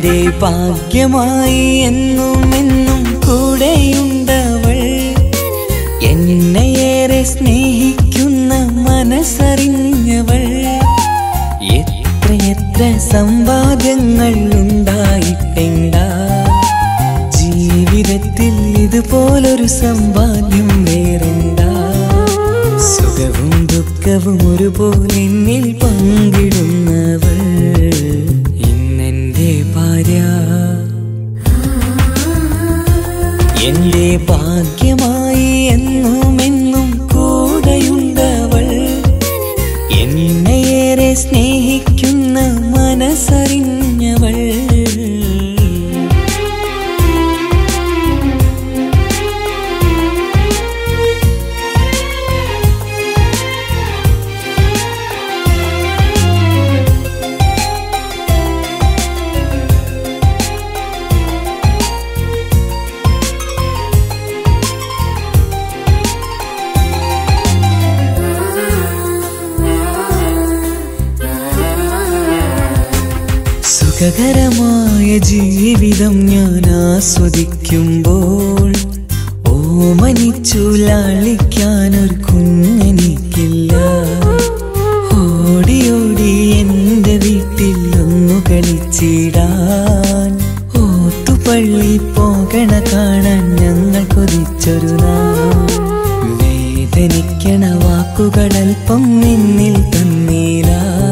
എന്റെ ഭാഗ്യമായി എന്നും എന്നും കൂടെയുണ്ടവൾ എന്നെയേറെ സ്നേഹിക്കുന്ന മനസ്സറിഞ്ഞവൾ എത്രയെത്ര സമ്പാദ്യങ്ങൾ ഉണ്ടായിട്ടെണ്ട ജീവിതത്തിൽ ഇതുപോലൊരു സമ്പാദ്യം വേറെന്താ സുഖവും ദുഃഖവും ഒരുപോലെ എന്നിൽ പങ്കിടുന്നവൾ ഇന്നെന്റെ ഭാര്യ എന്റെ ഭാഗ്യമായി എന്നും എന്നും കൂടെയുണ്ടവൾ എന്നെയേറെ സ്നേഹിക്കുന്ന മനസ്സറിഞ്ഞവൾ സുഖകരമായ ജീവിതം ഞാൻ ആസ്വദിക്കുമ്പോൾ ഓമനിച്ചു ലാളിക്കാനൊരു കുഞ്ഞെനിക്കില്ല ഓടി ഓടി എന്റെ വീട്ടിൽ ഒന്നു കളിച്ചിടാൻ ഓത്തുപള്ളി പോകണ കാണാൻ ഞങ്ങൾ കൊതിച്ചൊരു നാൾ വേദനിക്കണ വാക്കുകളൽപ്പം നിന്നിൽ തന്നീല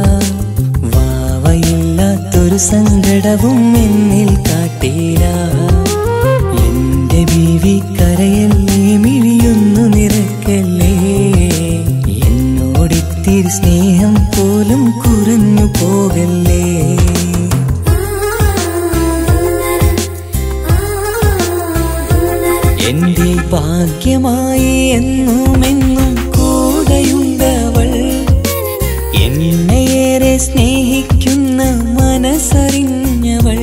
വാവയില്ലാത്തൊരു സങ്കടവും എന്നിൽ കാട്ടീല എന്റെ ബീവി കരയല്ലേ മിഴിയൊന്നു നിറക്കല്ലേ എന്നോടിത്തിരി സ്നേഹം പോലും കുറഞ്ഞു പോകല്ലേ എന്റെ ഭാഗ്യമായി എന്നും എന്നും കൂടെയുണ്ടവൾ എന്നെയേറെ സ്നേഹിക്കുന്ന മനസ്സറിഞ്ഞവൾ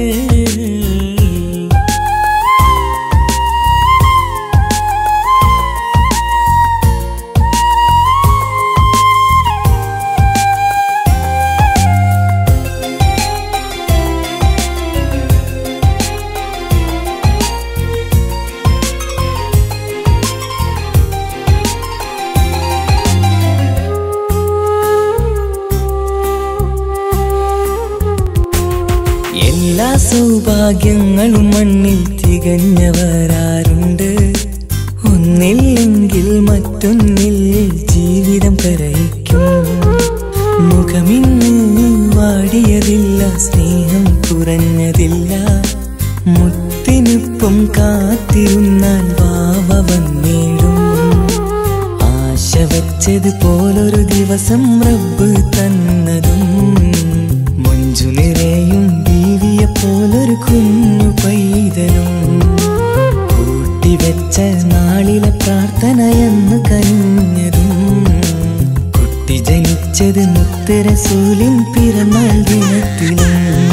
എല്ലാ സൗഭാഗ്യങ്ങളും മണ്ണിൽ തികഞ്ഞവരാരുണ്ട് ഒന്നില്ലെങ്കിൽ മറ്റൊന്നിൽ ജീവിതം കരയിക്കും മുഖമിന്ന് വാടിയതില്ല സ്നേഹം കുറഞ്ഞതില്ല മുത്തിനൊപ്പം കാത്തിരുന്നാൽ വാവ വന്നിടും ആശ വെച്ചത് പോലൊരു ദിവസം റബ്ബ് തന്നതും മഞ്ജു നിറയും ബീവിയെ പോലൊരു കുഞ്ഞു പൈതലും കൂട്ടിവെച്ച നാളിലെ പ്രാർത്ഥനയെന്ന് കനിഞ്ഞതും കുട്ടി ജനിച്ചത് മുത്തരസൂലിൻ പിറന്നാൾ ദിനത്തിലും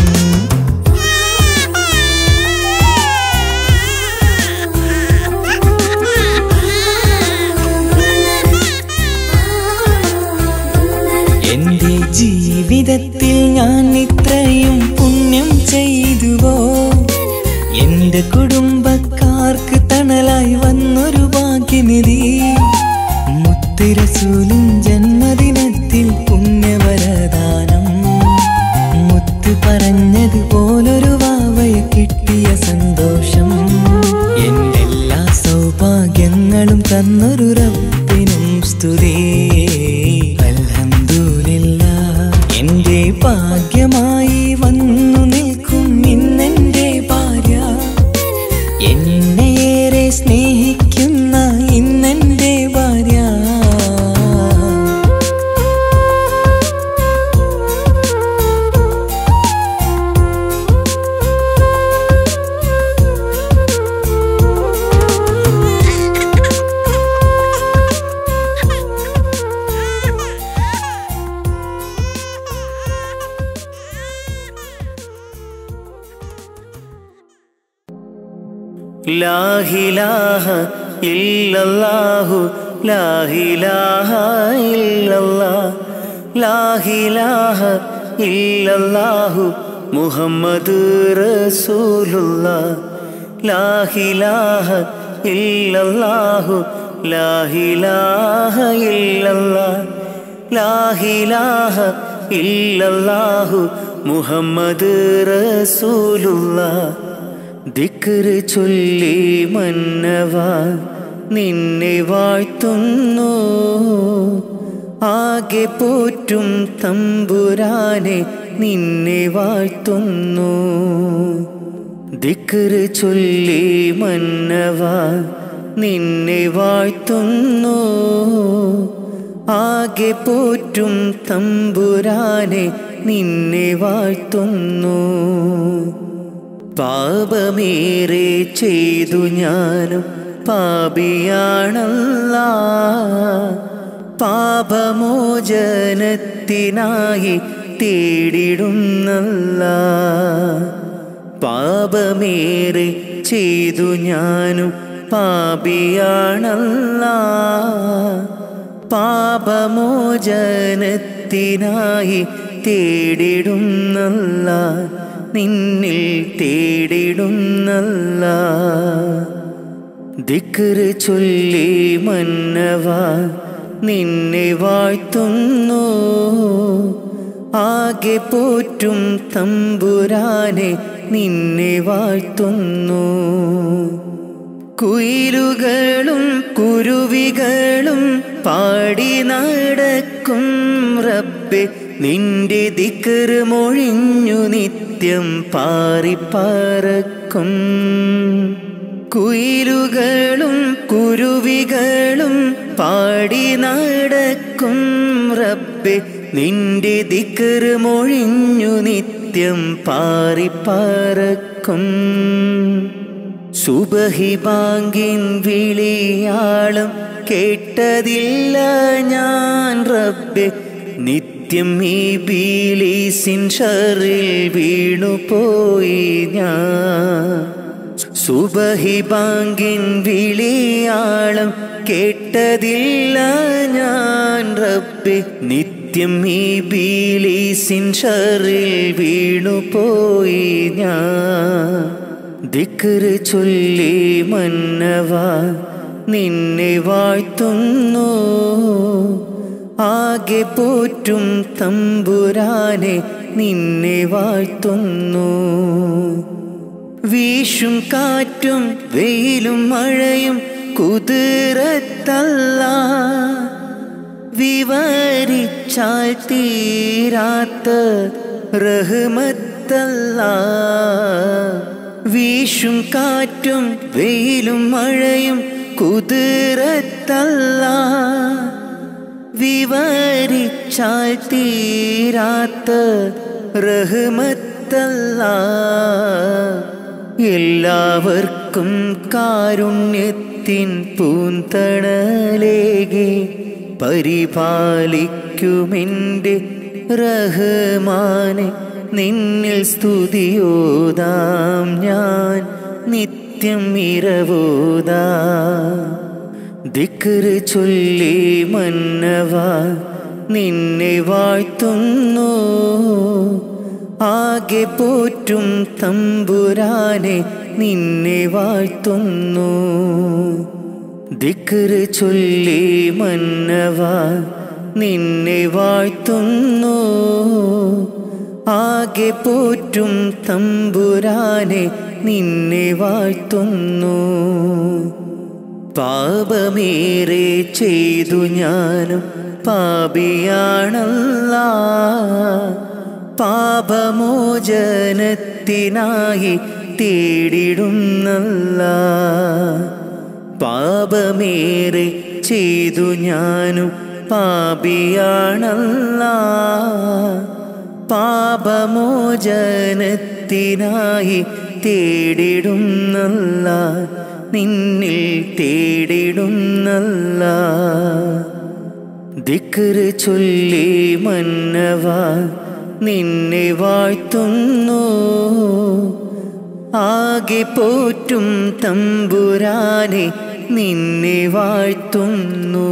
എന്റെ ജീവിതത്തിൽ ഞാൻ ഇത്രയും പുണ്യം ചെയ്തുവോ എന്റെ കുടുംബക്കാർക്ക് തണലായി വന്നൊരു ഭാഗ്യനിധി മുത്തിരസൂലും ജന്മദിനത്തിൽ പുണ്യവരദാനം മുത്ത് പറഞ്ഞതുപോലൊരു വാവയെ കിട്ടിയ സന്തോഷം എന്റെ എല്ലാ സൗഭാഗ്യങ്ങളും തന്നൊരു റബ്ബിനും സ്തുതി അൽഹംദുലില്ല എന്റെ ഭാഗ്യമായി വന്നു നിൽക്കും ഇന്നെന്റെ ഭാര്യ എന്നെയേറെ സ്നേഹിക്കുന്ന ഇന്നെന്റെ ഭാര്യ ലാഹിലാഹ ഇല്ലല്ലാഹു ലാഹിലാഹ ഇല്ലല്ലാ ലാഹിലാഹ ഇല്ലല്ലാഹു മുഹമ്മദ് റസൂലുള്ള ലാഹിലാഹ ഇല്ലല്ലാഹു ലാഹിലാഹ ഇല്ലല്ലാ ലാഹിലാഹ ഇല്ലല്ലാഹു മുഹമ്മദ് റസൂലുള്ള ദിക്റ് ചൊല്ലി മന്നവ നിന്നെ വാഴ്ത്തുന്നു ആകെ പോറ്റും തമ്പുരാനെ നിന്നെ വാഴ്ത്തുന്നു ദിക്റ് ചൊല്ലി മന്നവ നിന്നെ വാഴ്ത്തുന്നു ആകെ പോറ്റും തമ്പുരാനെ നിന്നെ വാഴ്ത്തുന്നു പാപമേറെ ചെയ്തു ഞാനും പാപിയാണല്ല പാപമോചനത്തിനായി തേടിടുന്നല്ല പാപമേറെ ചെയ്തു ഞാനും പാപിയാണല്ല പാപമോചനത്തിനായി തേടിടുന്നല്ല നിന്നിൽ തേടിടുന്നല്ല ദിക്റ് ചൊല്ലി മന്നവ നിന്നെ വാഴ്ത്തുന്നു ആകെ പോറ്റും തമ്പുരാനെ നിന്നെ വാഴ്ത്തുന്നു കുയിലുകളും കുരുവികളും പാടി നടക്കും റബ്ബെ നിന്റെ ദിക്കറ് മൊഴിഞ്ഞു നിത്യം പാറിപ്പറക്കും കുയിലുകളും കുരുവികളും പാടി നടക്കും റബ്ബെ നിന്റെ ദിക്കറ് മൊഴിഞ്ഞു നിത്യം പാറിപ്പറക്കും സുബഹി ബാങ്കിൻ വിളിയാളും കേട്ടതില്ല ഞാൻ റബ്ബെ നിത്യം ഈ ബീലീസിൻ ഷറിൽ വീണുപോയി ഞാൻ സുബഹി ബാങ്കിൻ വിളിയാളം കേട്ടതില്ല ഞാൻ റബ്ബെ നിത്യം ഈ ബീലീസിൻ ഷറിൽ വീണുപോയി ഞാൻ ദിക്റ് ചൊല്ലി മന്നവ നിന്നെ വാഴ്ത്തുന്നു ആകെ പോറ്റും തമ്പുരാനെ നിന്നെ വാഴ്ത്തുന്നു വീശും കാറ്റും വെയിലും മഴയും കുതിരത്തല്ല വിവരിച്ചാൽ തീരാത്ത റഹ്മത്തല്ല വീശും കാറ്റും വെയിലും മഴയും കുതിരത്തല്ല വിവരിച്ചാൽ തീരാത്ത റഹ്മത്തല്ല എല്ലാവർക്കും കാരുണ്യത്തിൻ പൂന്തണലേകെ പരിപാലിക്കുമെൻ്റെ റഹ്മാനെ നിന്നിൽ സ്തുതിയോതാം ഞാൻ നിത്യം ഇരവോതാ ദിക്റ് ചൊല്ലി മന്നവ നിന്നെ വാഴ്ത്തുന്നു ആകെ പോറ്റും തമ്പുരാനെ നിന്നെ വാഴ്ത്തുന്നു ദിക്റ് ചൊല്ലി മന്നവ നിന്നെ വാഴ്ത്തുന്നു ആകെ പോറ്റും തമ്പുരാനെ നിന്നെ വാഴ്ത്തുന്നു പാപമേറെ ചെയ്തു ഞാനും പാപിയാണല്ല പാപമോചനത്തിനായി തേടിടുന്നല്ല പാപമേറെ ചെയ്തു ഞാനും പാപിയാണല്ല പാപമോചനത്തിനായി തേടിടുന്നല്ല നിന്നിൽ തേടിടുന്നല്ല ദിക്റ് ചൊല്ലി മന്നവ നിന്നെ വാഴ്ത്തുന്നു ആകെ പോറ്റും തമ്പുരാനെ നിന്നെ വാഴ്ത്തുന്നു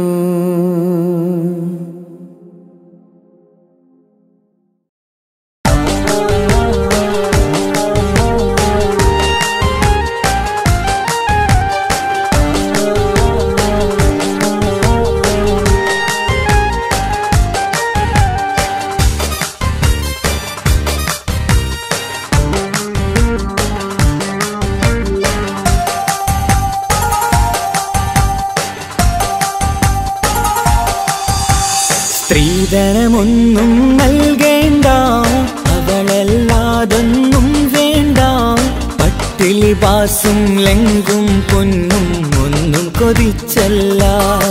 സ്ത്രീധനമൊന്നും നൽകേണ്ട അവളല്ലാതൊന്നും വേണ്ട പട്ടിലി പാസും ലെങ്കും പൊന്നും ഒന്നും കൊതിച്ചല്ല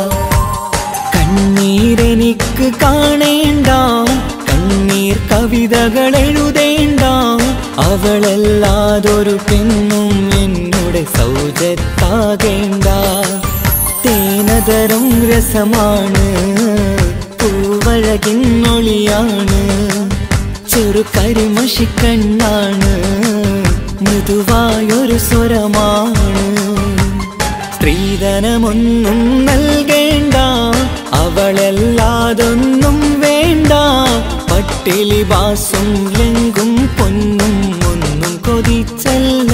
കണ്ണീരെനിക്ക് കാണേണ്ട കണ്ണീർ കവിതകൾ എഴുതേണ്ട അവളല്ലാതൊരു പെണ്ണും എന്നോട് സൗജത്താകേണ്ട തേനതരം രസമാണ് പൂവഴകിൻ ഒളിയാണ് ചെറു കരിമഷിക്കണ്ണാണ് മൃദുവായൊരു സ്വരമാണ് സ്ത്രീധനമൊന്നും നൽകേണ്ട അവളല്ലാതൊന്നും വേണ്ട പട്ടിലി ബാസും ലെങ്കും പൊന്നും ഒന്നും കൊതിച്ചല്ല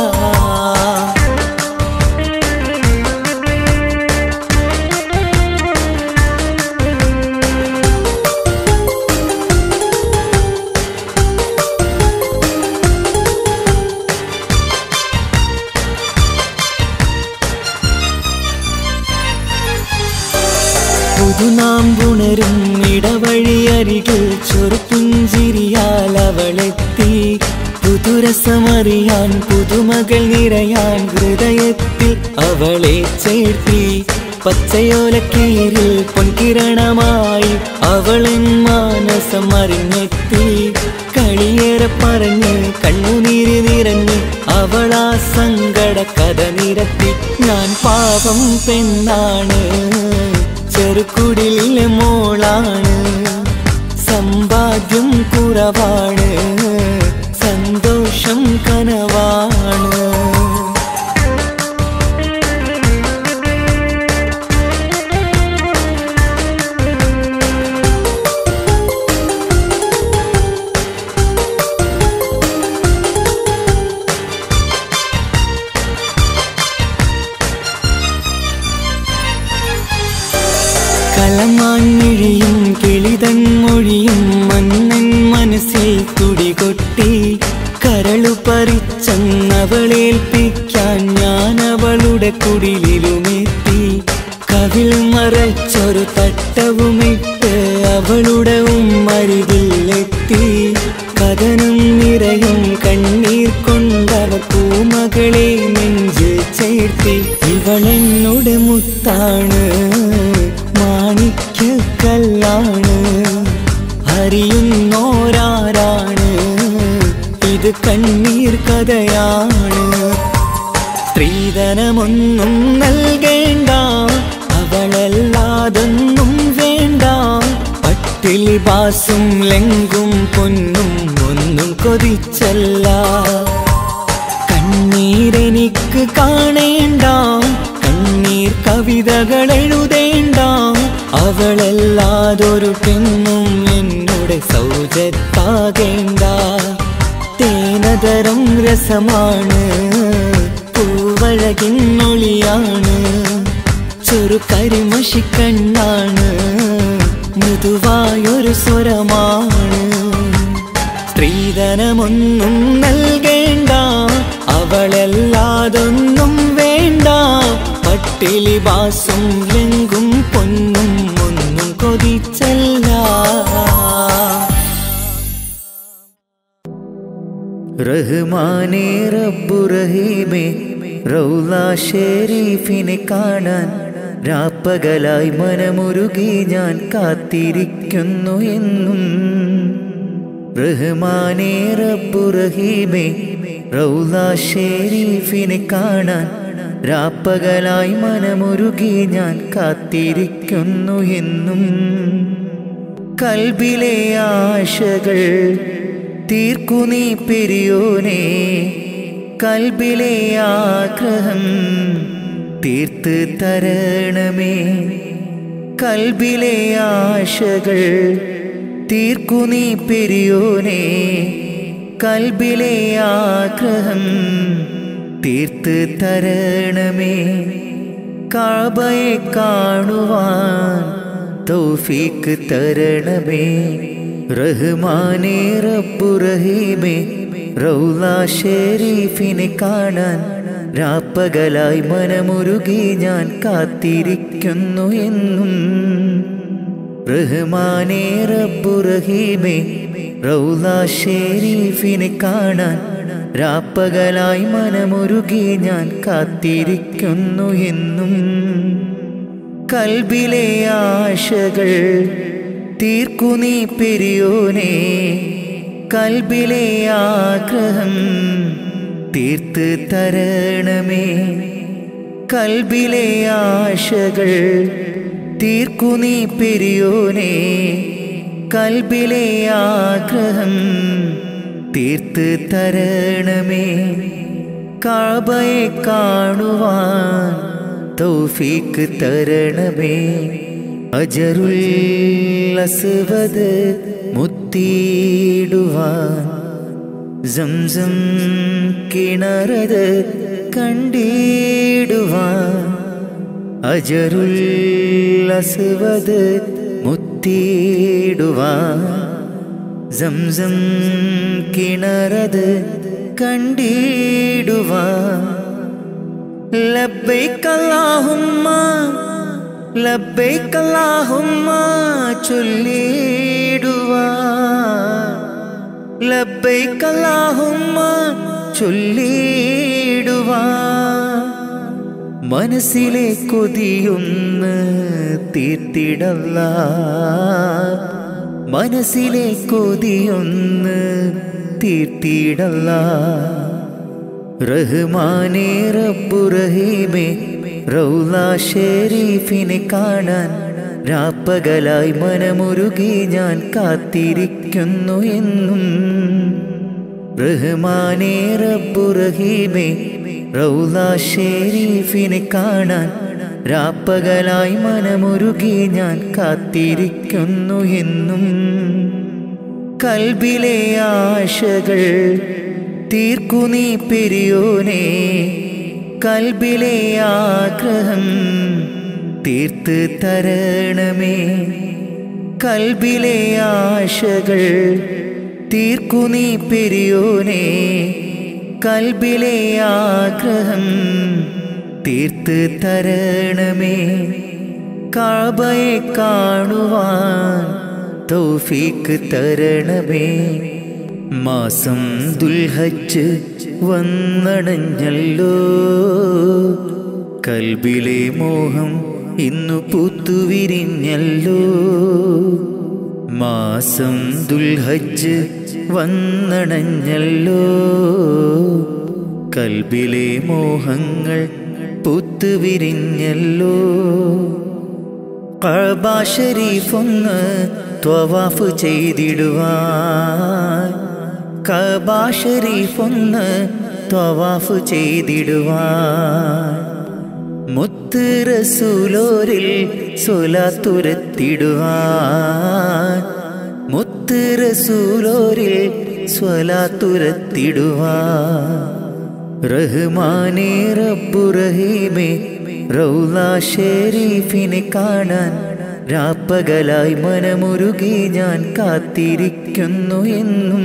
പുതുനാം പുണരും ഇടവഴിയരികിൽ ചൊറുപ്പുഞ്ചിരിയാൽ അവളെത്തി പുതുരസമറിയാൻ പുതുമകൾ നിറയാൻ ഹൃദയത്തിൽ അവളെ ചേർത്തി പച്ചയോലക്കീരിൽ പൊൻകിരണമായി അവളൻ മാനസം അറിഞ്ഞെത്തി കളിയേറെ പറഞ്ഞ് കണ്ണുനീര് നിറഞ്ഞ് അവളാ സങ്കട കഥ നിരത്തി ഞാൻ പാപം പെണ്ണാണ് ചെറുക്കുടിലെ മോളാണ് സമ്പാദ്യം കുറവാണ് സന്തോഷം കനവാണ് കലമാഞ്ഞിഴിയും കിളിതൻ മൊഴിയും മന്നൻ മനസ്സിൽ തുടികൊട്ടി കരളു പറിച്ചെന്നവളേൽപ്പിക്കാൻ ഞാൻ അവളുടെ കുടിലിലുമെത്തി കവിൾ മറച്ചൊരു തട്ടവുമിട്ട് അവളുടെ ഉമ്മരികിലെത്തി കഥനം നിറയും കണ്ണീർ കൊണ്ടവ പൂമകളെ നെഞ്ചിൽ ചേർത്തി ഇവളെന്നോട് മുത്താണ് മാണിക്കല്ലാണ് അറിയുന്നോരാരാണ് ഇത് കണ്ണീർ കഥയാണ് സ്ത്രീധനമൊന്നും നൽകേണ്ട അവളല്ലാതൊന്നും വേണ്ട പട്ടിലി ബാസും ലെങ്കും പൊന്നും ഒന്നും കൊതിച്ചല്ല കണ്ണീരെനിക്ക് കാണേണ്ട കണ്ണീർ കവിതകൾ എഴുതേണ്ട അവളല്ലാതൊരു പെണ്ണും എന്നോട് സൗജത്താകേണ്ട തേനതരം രസമാണ് പൂവഴകിൻ ഒളിയാണ് ചെറു കരിമഷിക്കണ്ണാണ് മൃദുവായൊരു സ്വരമാണ് സ്ത്രീധനമൊന്നും നൽകേണ്ട അവളല്ലാതൊന്നും വേണ്ട പട്ടിലി ബാസും ലെങ്കും പൊന്നും ഒന്നും കൊതിച്ചല്ല റഹ്മാനേ റബ്ബു റഹീമേ റൗല ഷെരീഫിനെ കാണാൻ രാപ്പകലായി മനമുരുകി ഞാൻ കാത്തിരിക്കുന്നു എന്നും റഹ്മാനേ റബ്ബു റഹീമേ റൗല ഷെരീഫിനെ കാണാൻ രാപ്പകലായി മനമുരുകി ഞാൻ കാത്തിരിക്കുന്നു എന്നും കൽബിലെ ആശകൾ തീർക്കു നീ പെരിയോനെ കൽബിലെ ആഗ്രഹം തീർത്ത് തരണമേ കൽബിലെ ആശകൾ തീർക്കു നീ പെരിയോനെ കൽബിലെ ആഗ്രഹം തീർത്ത് തരണമേ കാബയെ കാണുവാൻ തൗഫീക്ക് തരണമേ റഹ്മാനേ റബ്ബു റഹീമേ റൗല ഷെരീഫിനെ കാണാൻ രാപ്പകലായി മനമുരുകി ഞാൻ കാത്തിരിക്കുന്നു എന്നും റഹ്മാനേ റബ്ബു റഹീമേ റൗല ഷെരീഫിനെ കാണാൻ രാപ്പകലായി മനമൊരുകി ഞാൻ കാത്തിരിക്കുന്നു എന്നും കൽബിലെ ആശകൾ തീർക്കു നീ പെരിയോനെ കൽബിലെ ആഗ്രഹം തീർത്ത് തരണമേ കൽബിലെ ആശകൾ തീർക്കു നീ പെരിയോനെ കൽബിലെ ആഗ്രഹം തീർത്ത് തരണമേ കാബയെ കാണുവാൻ തൗഫീക്ക് തരണമേ അജറുൽ അസ്വദ് മുത്തിയിടുവാൻ സംസം കിണറത് കണ്ടിടുവാൻ അജറുൽ അസ്വദ് മുത്തിയിടുവാൻ സംസം കിണറത് കണ്ടിടുവാൻ ലബ്ബൈക അല്ലാഹുമ്മ ലബ്ബൈക അല്ലാഹുമ്മ ചൊല്ലിടുവാൻ ലബ്ബൈക അല്ലാഹുമ്മ ചൊല്ലിടുവാൻ മനസ്സിലെ കൊതിയൊന്ന് തീർത്തിടല്ല മനസ്സിലെ കൊതിയൊന്ന് തീർത്തിടല്ല റഹ്മാനേ റബ്ബു റഹീമേ റൗല ഷെരീഫിനെ കാണാൻ രാപ്പകലായി മനമുരുകി ഞാൻ കാത്തിരിക്കുന്നു എന്നും റഹ്മാനേ റബ്ബു റഹീമേ റൗല ഷെരീഫിനെ കാണാൻ രാപ്പകലായി മനമുരുകി ഞാൻ കാത്തിരിക്കുന്നു എന്നും കൽബിലെ ആശകൾ തീർക്കു നീ പെരിയോനെ കൽബിലെ ആഗ്രഹം തീർത്ത് തരണമേ കൽബിലെ ആശകൾ തീർക്കു നീ പെരിയോനെ കൽബിലെ ആഗ്രഹം തീർത്ത് തരണമേ കാബയെ കാണുവാൻ തൗഫീക്ക് തരണമേ മാസം ദുൽഹജ്ജ് വന്നണഞ്ഞല്ലോ കൽബിലെ മോഹം ഇന്നു പൂത്തുവിരിഞ്ഞല്ലോ മാസം ദുൽഹജ്ജ് വന്നണഞ്ഞല്ലോ കൽബിലെ മോഹങ്ങൾ പൂത്തുവിരിഞ്ഞല്ലോ കഅബ ഷരീഫൊന്ന് ത്വവാഫ് ചെയ്തിടുവാൻ കഅബ ഷരീഫൊന്ന് ത്വവാഫ് ചെയ്തിടുവാൻ മുത്ത് റസൂലോരിൽ സ്വലാത്തുരത്തിടുവാൻ മുത്ത് റസൂലോരിൽ സ്വലാത്തുരത്തിടുവാൻ റഹ്മാനേ റബ്ബു റഹീമേ റൗല ഷെരീഫിനെ കാണാൻ രാപ്പകലായി മനമുരുകി ഞാൻ കാത്തിരിക്കുന്നു എന്നും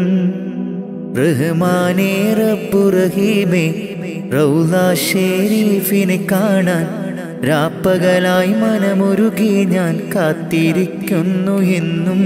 റഹ്മാനേ റബ്ബു റഹീമേ റൗല ഷെരീഫിനെ കാണാൻ രാപ്പകലായി മനമുരുകി ഞാൻ കാത്തിരിക്കുന്നു എന്നും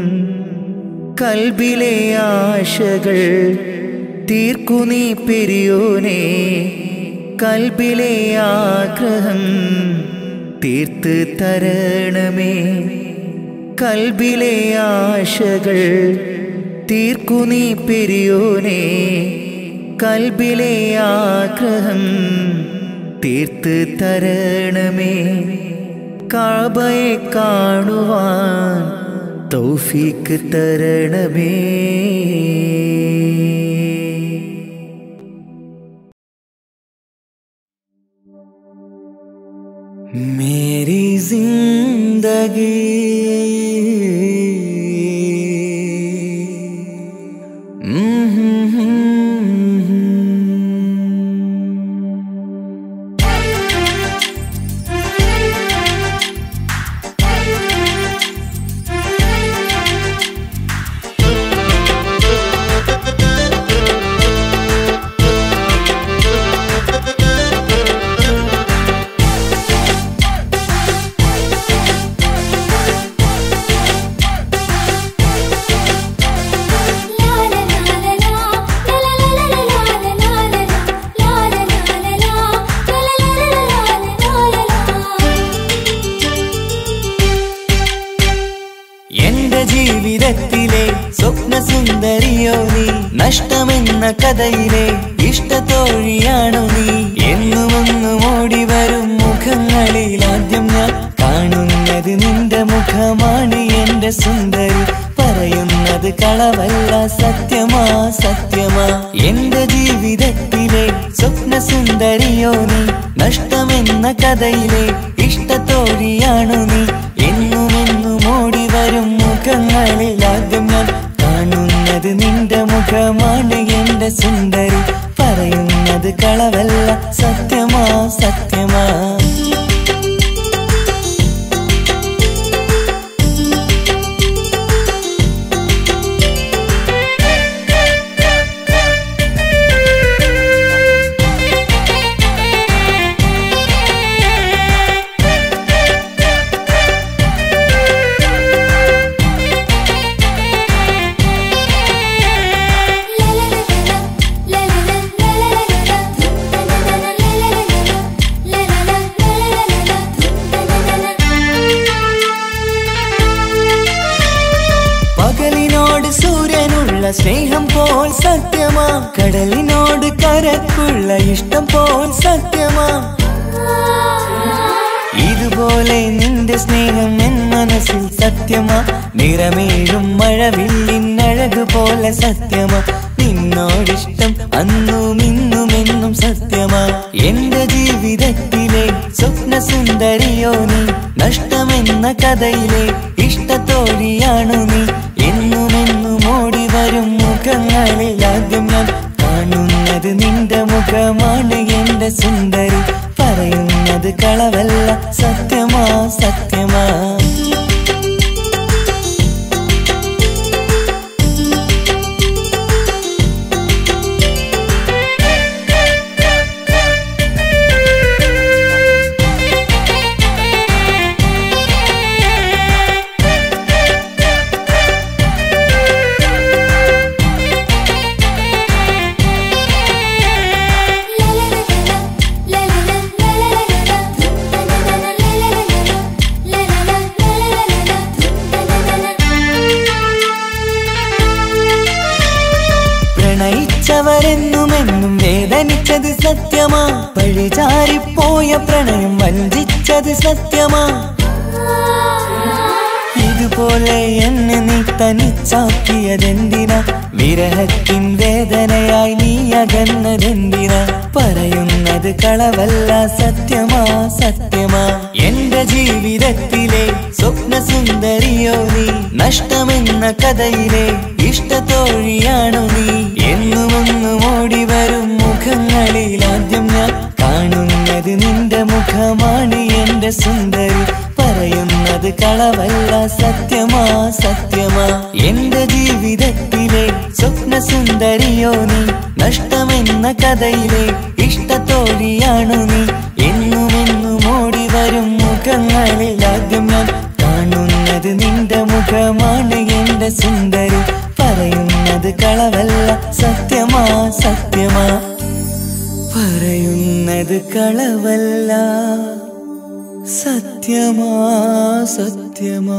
കൽബിലെ ആശകൾ തീർക്കു നീ പെരിയോനെ കൽബിലെ ആഗ്രഹം തീർത്ത് തരണമേ കൽബിലെ ആശകൾ തീർക്കു നീ പെരിയോനെ കൽബിലെ ആഗ്രഹം തീർത്ത് തരണമേ കാബയെ കാണുവാൻ തൗഫീക്ക് തരണമേ मेरी जिंदगी ജീവിതത്തിലെ സ്വപ്ന സുന്ദരിയോ നീ നഷ്ടമെന്ന കഥയിലെ ഇഷ്ടത്തോഴിയാണു നീ എന്നുമൊന്നും ഓടി വരും മുഖങ്ങളിൽ ആദ്യം ഞാൻ കാണുന്നത് നിന്റെ മുഖമാണ് എന്റെ സുന്ദരി പറയുന്നത് കളവല്ല സത്യമാ സത്യമാ എന്റെ ജീവിതത്തിലെ സ്വപ്ന സുന്ദരിയോ നീ നഷ്ടമെന്ന കഥയിലെ ഇഷ്ടത്തോഴിയാണു നീ എന്നുമെന്നും ഓടി വരും മുഖങ്ങളിൽ ആദ്യം ഞാൻ കാണുന്നത് നിന്റെ മുഖമാണ് എന്റെ സുന്ദരി പറയുന്നത് കളവല്ല സത്യമാ സത്യമാ പകലിനോട് സൂര്യനുള്ള സ്നേഹം പോൽ സത്യമാ കടലിനോട് കരക്കുള്ള ഇഷ്ടം പോൽ സത്യമാ ഇതുപോലെ നിന്റെ സ്നേഹം എൻ മനസ്സിൽ സത്യമാ നിറമേഴും മഴവില്ലിനഴക് പോലെ സത്യമാ നിന്നോടിഷ്ടം അന്നും ഇന്നും എന്നും സത്യമാ എന്റെ ജീവിതത്തിലെ സ്വപ്ന സുന്ദരിയോ നീ നഷ്ടമെന്ന കഥയിലെ ഇഷ്ടത്തോഴിയാണു നീ എന്നുമെന്നും ഓടി വരും മുഖങ്ങളിൽ ആദ്യം ഞാൻ കാണുന്നത് നിന്റെ മുഖമാണ് എന്റെ സുന്ദരി പറയുന്നത് കളവല്ല സത്യമാ സത്യമാ പ്രണയിച്ചവരെന്നുമെന്നും വേദനിച്ചത് സത്യമാ പഴിചാരിപ്പോയ പ്രണയം വഞ്ചിച്ചത് സത്യമാ ഇതുപോലെ എന്നെ നീ തനിച്ചാക്കിയതെന്തിനാ വിരഹത്തിൻ വേദനയായി നീ അകന്നതെന്തിനാ പറയുന്നത് കളവല്ല സത്യമാ സത്യമാ എന്റെ ജീവിതത്തിലെ സ്വപ്ന സുന്ദരിയോ നീ നഷ്ടമെന്ന കഥയിലെ ഇഷ്ടത്തോഴിയാണു നീ എന്നുമൊന്നും ഓടി വരും മുഖങ്ങളിൽ ആദ്യം ഞാൻ കാണുന്നത് നിന്റെ മുഖമാണ് എന്റെ സുന്ദരി പറയുന്നത് കളവല്ല സത്യമാ സത്യമാ എന്റെ ജീവിതത്തിലെ സ്വപ്ന സുന്ദരിയോ നീ നഷ്ടമെന്ന കഥയിലെ ഇഷ്ടത്തോഴിയാണു നീ എന്നുമെന്നും ഓടി വരും മുഖങ്ങളിൽ ആദ്യം ഞാൻ കാണുന്നത് നിന്റെ മുഖമാണ് എന്റെ സുന്ദരി പറയുന്നത് കളവല്ല സത്യമാ സത്യമാ പറയുന്നത് കളവല്ല സത്യമാ സത്യമാ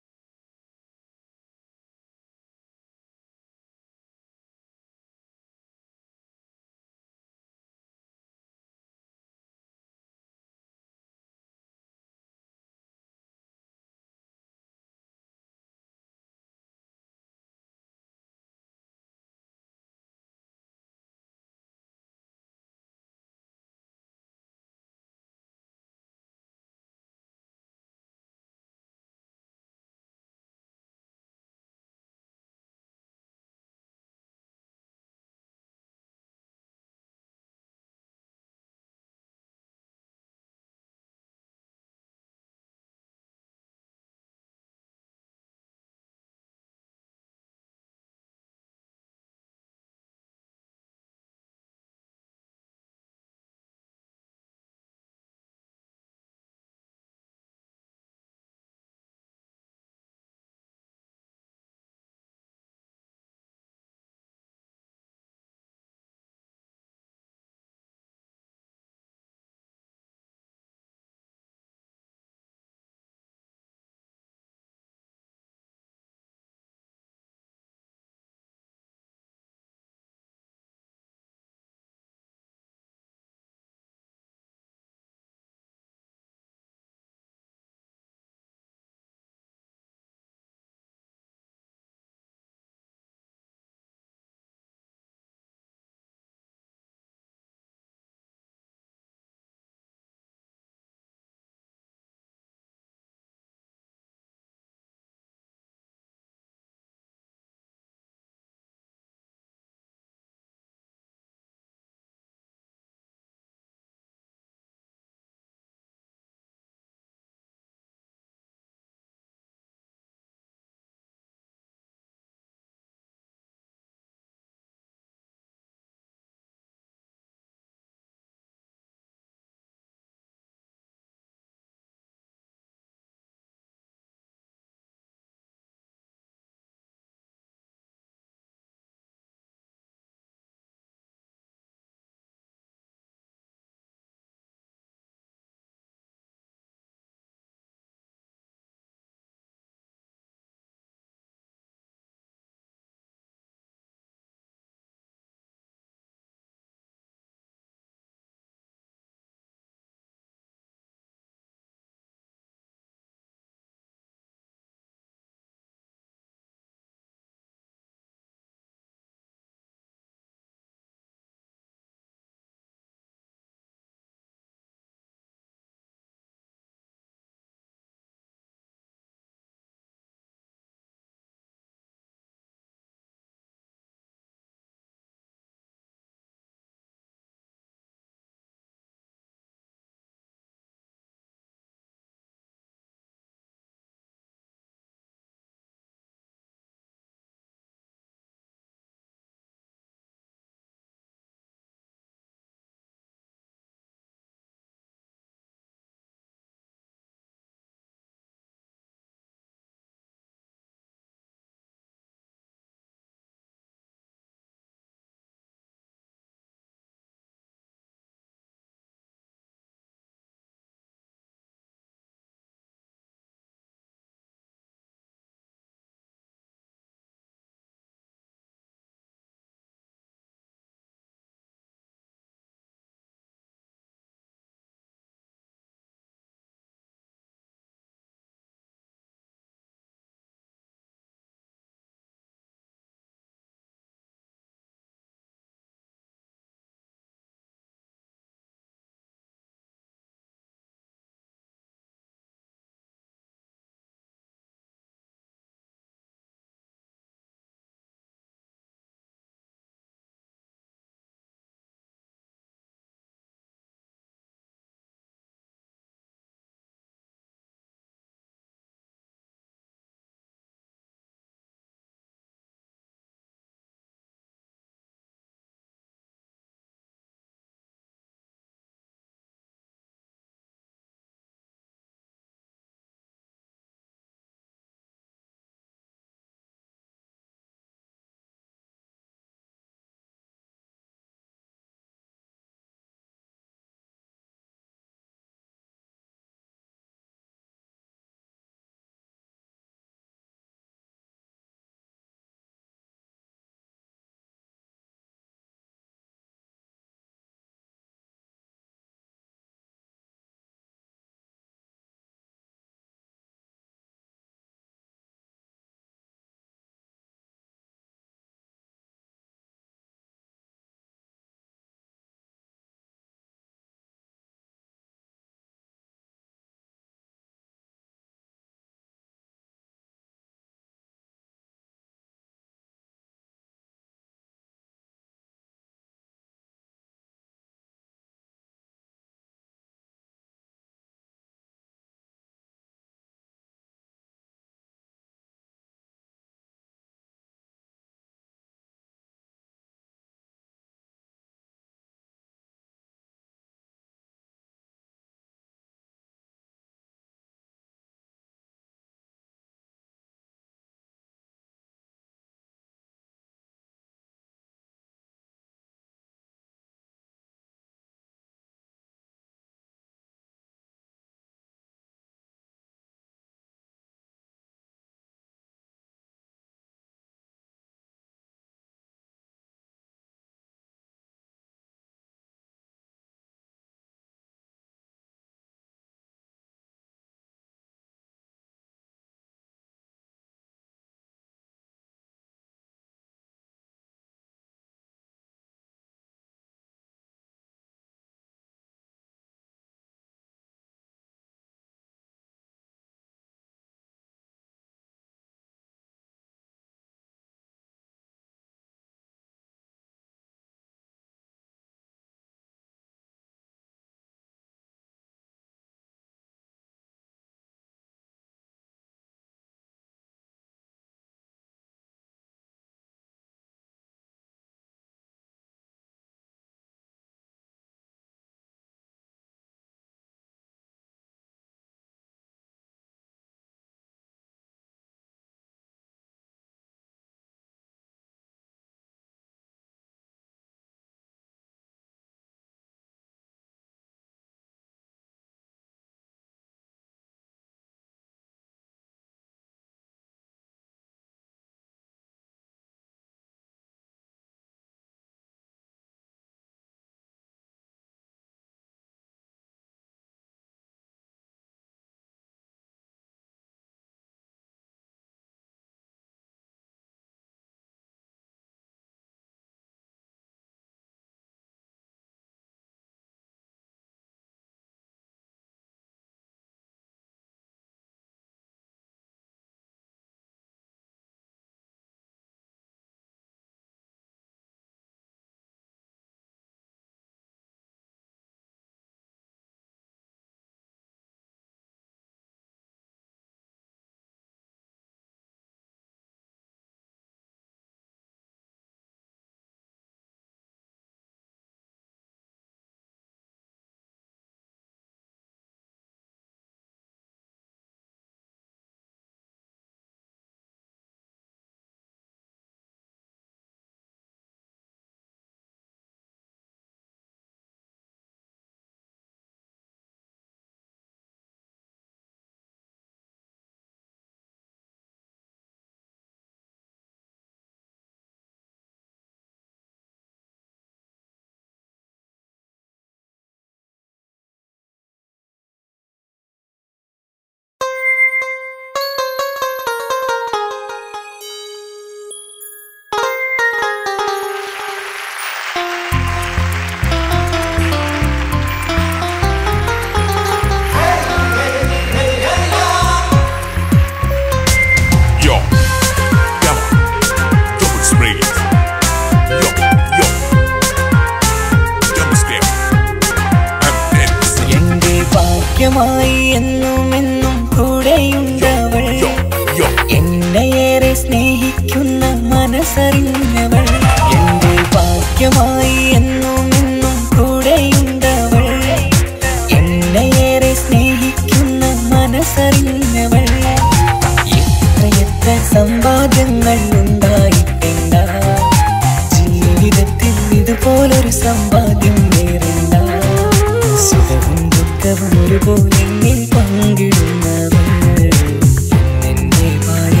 മനസ്സറിഞ്ഞവൾ എത്രയെത്ര സമ്പാദ്യങ്ങൾ ഉണ്ടായിട്ടില്ല ജീവിതത്തിൽ ഇതുപോലൊരു സമ്പാദ്യം വേറില്ല സുഖവും ദുഃഖവും ഒരുപോലെ എന്നിൽ പങ്കിടുന്നവൾ എന്നെ ഭാര്യ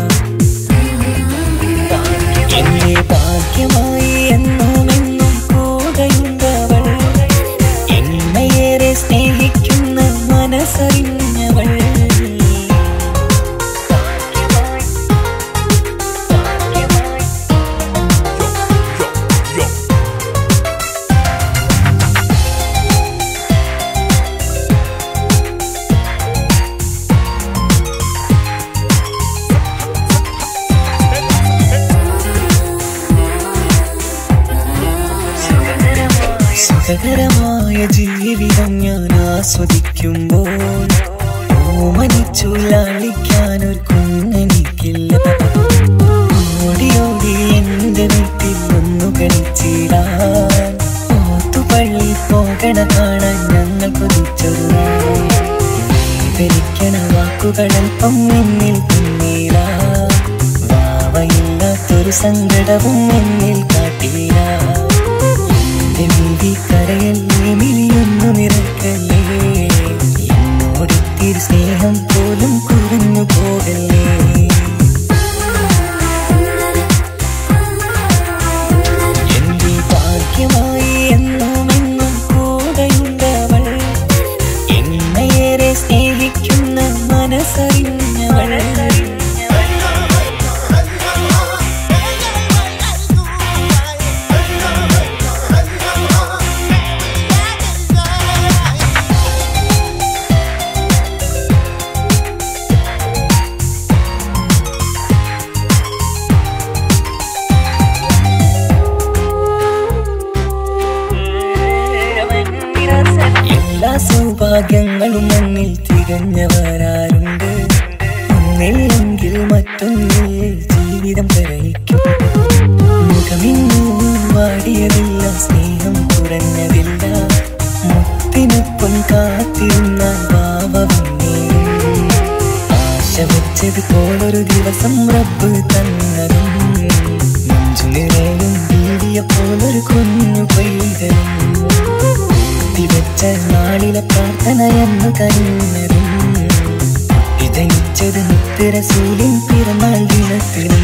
എന്റെ ഭാഗ്യമായി എന്നും എന്നും കൂടെയുണ്ടവൾ എന്നെയേറെ സ്നേഹിക്കുന്ന മനസ്സറിഞ്ഞവൾ സുഖകരമായ ജീവിതം ഞാൻ ആസ്വദിക്കുമ്പോൾ ഓമനിച്ചു ലാളിക്കാൻ ഒരു കുഞ്ഞെനിക്കില്ല ഓടി ഓടി എന്റെ വീട്ടിൽ ഒന്നു കളിച്ചിടാൻ ഓത്തുപള്ളി പോകണ കാണാൻ ഞങ്ങൾ കൊതിച്ചൊരു ധരിക്കണ വാക്കുകളൽപ്പം എന്നിൽ പിന്നീട വാവയില്ലാത്തൊരു സങ്കടവും എന്നിൽ കാട്ടില്ല എന്റെ നീതി കരയല്ലേ മിഴിയൊന്നു നിറക്കല്ലേ എന്നോടൊത്തിരി സ്നേഹം പോലും കുറഞ്ഞു പോകല്ലേ എന്റെ ഭാഗ്യമായി എന്നും എന്നും കൂടെയുണ്ടവൾ എന്നെയേറെ സ്നേഹിക്കുന്ന മനസ്സറിഞ്ഞവൾ എല്ലാ സൗഭാഗ്യങ്ങളും മണ്ണിൽ തികഞ്ഞവരാരുണ്ട് ഒന്നില്ലെങ്കിൽ മറ്റൊന്നിൽ ജീവിതം കരയിക്കും മുഖമിന്നു വാടിയതില്ല സ്നേഹം കുറഞ്ഞതില്ല മുത്തിനൊപ്പം കാത്തിരുന്ന ഭാവമെന്നേയും ആശ വെച്ചത് പോലൊരു ദിവസം റബ്ബ് തന്നതും നെഞ്ചു നിറയും വീടിയ പോലൊരു കുഞ്ഞു പൈതലും വെച്ച നാളിലെ പ്രാർത്ഥന എന്ന് കരുന്നതും ഇതനിച്ചത് മുത്തരസൂലിൻ പിറന്നാൾ ദിനത്തിലും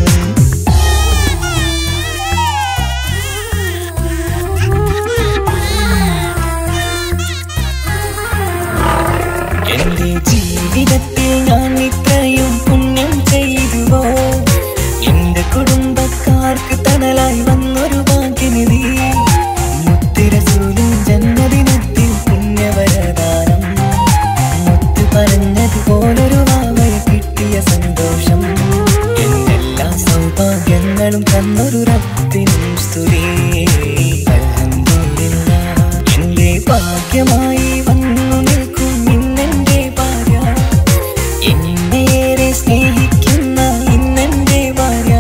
എന്റെ ജീവിതത്തിൽ ഞാൻ ഇത്രയും പുണ്യം ചെയ്തുവോ എന്റെ കുടുംബക്കാർക്ക് തണലായി വന്നൊരു ഭാഗ്യനിധി മുത്തിരസൂലും ജന്മദിനത്തിൽ പുണ്യവരദാനം മുത്ത് പറഞ്ഞതുപോലൊരു വാവയെ കിട്ടിയ സന്തോഷം എന്തെല്ലാ സൗഭാഗ്യങ്ങളും തന്നൊരു റബ്ബിനും സ്തുതി അൽഹംദുലില്ലാ. എന്റെ ഭാഗ്യമായി വന്നു നിൽക്കും ഇന്നെന്റെ ഭാര്യ എന്നേറെ സ്നേഹിക്കുന്ന ഇന്നെന്റെ ഭാര്യ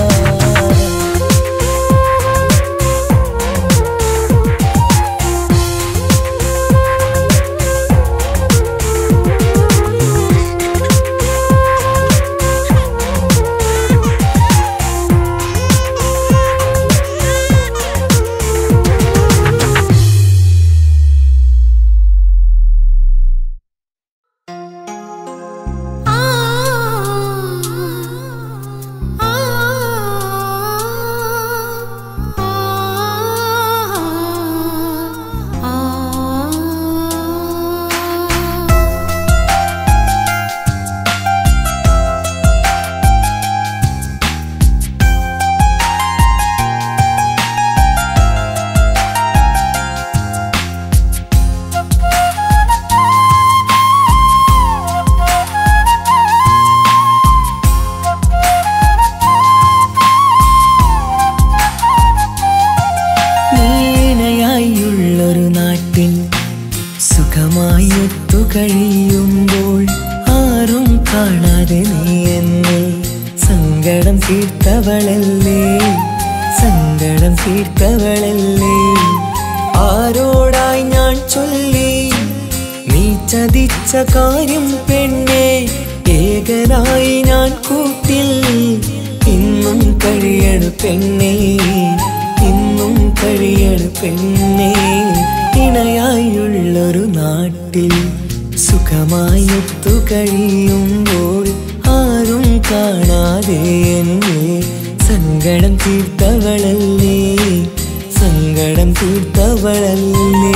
നീനയായുള്ളൊരു നാട്ടിൽ സുഖമായി ഒത്തുകഴിയുമ്പോൾ ആരും കാണാതെ നീ എന്നെ സങ്കടം തീർത്തവളല്ലേ സങ്കടം തീർത്തവളല്ലേ ആരോടായി ഞാൻ ചൊല്ലി നീ ച ചതിച്ച കാര്യം പെണ്ണെ ഏകനായി ഞാൻ കൂട്ടിൽ ഇന്നും കഴിയണു പെണ്ണെ ഇന്നും കഴിയണു പെണ്ണെ ഇണയായുള്ളൊരു നാട്ടിൽ സുഖമായൊത്തു കഴിയുമ്പോൾ ആരും കാണാതെ എന്നെ സങ്കടം തീർത്തവളല്ലേ സങ്കടം തീർത്തവളല്ലേ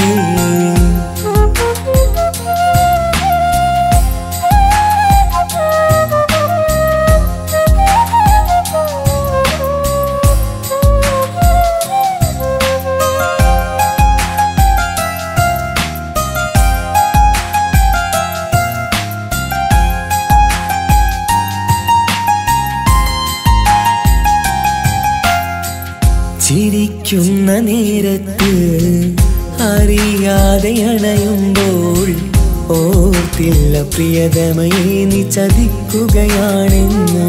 ചിരിക്കുന്ന നേരത്ത് അറിയാതെ അണയുമ്പോൾ ഓർത്തില്ല പ്രിയതമയെ നീ ചതിക്കുകയാണെന്ന്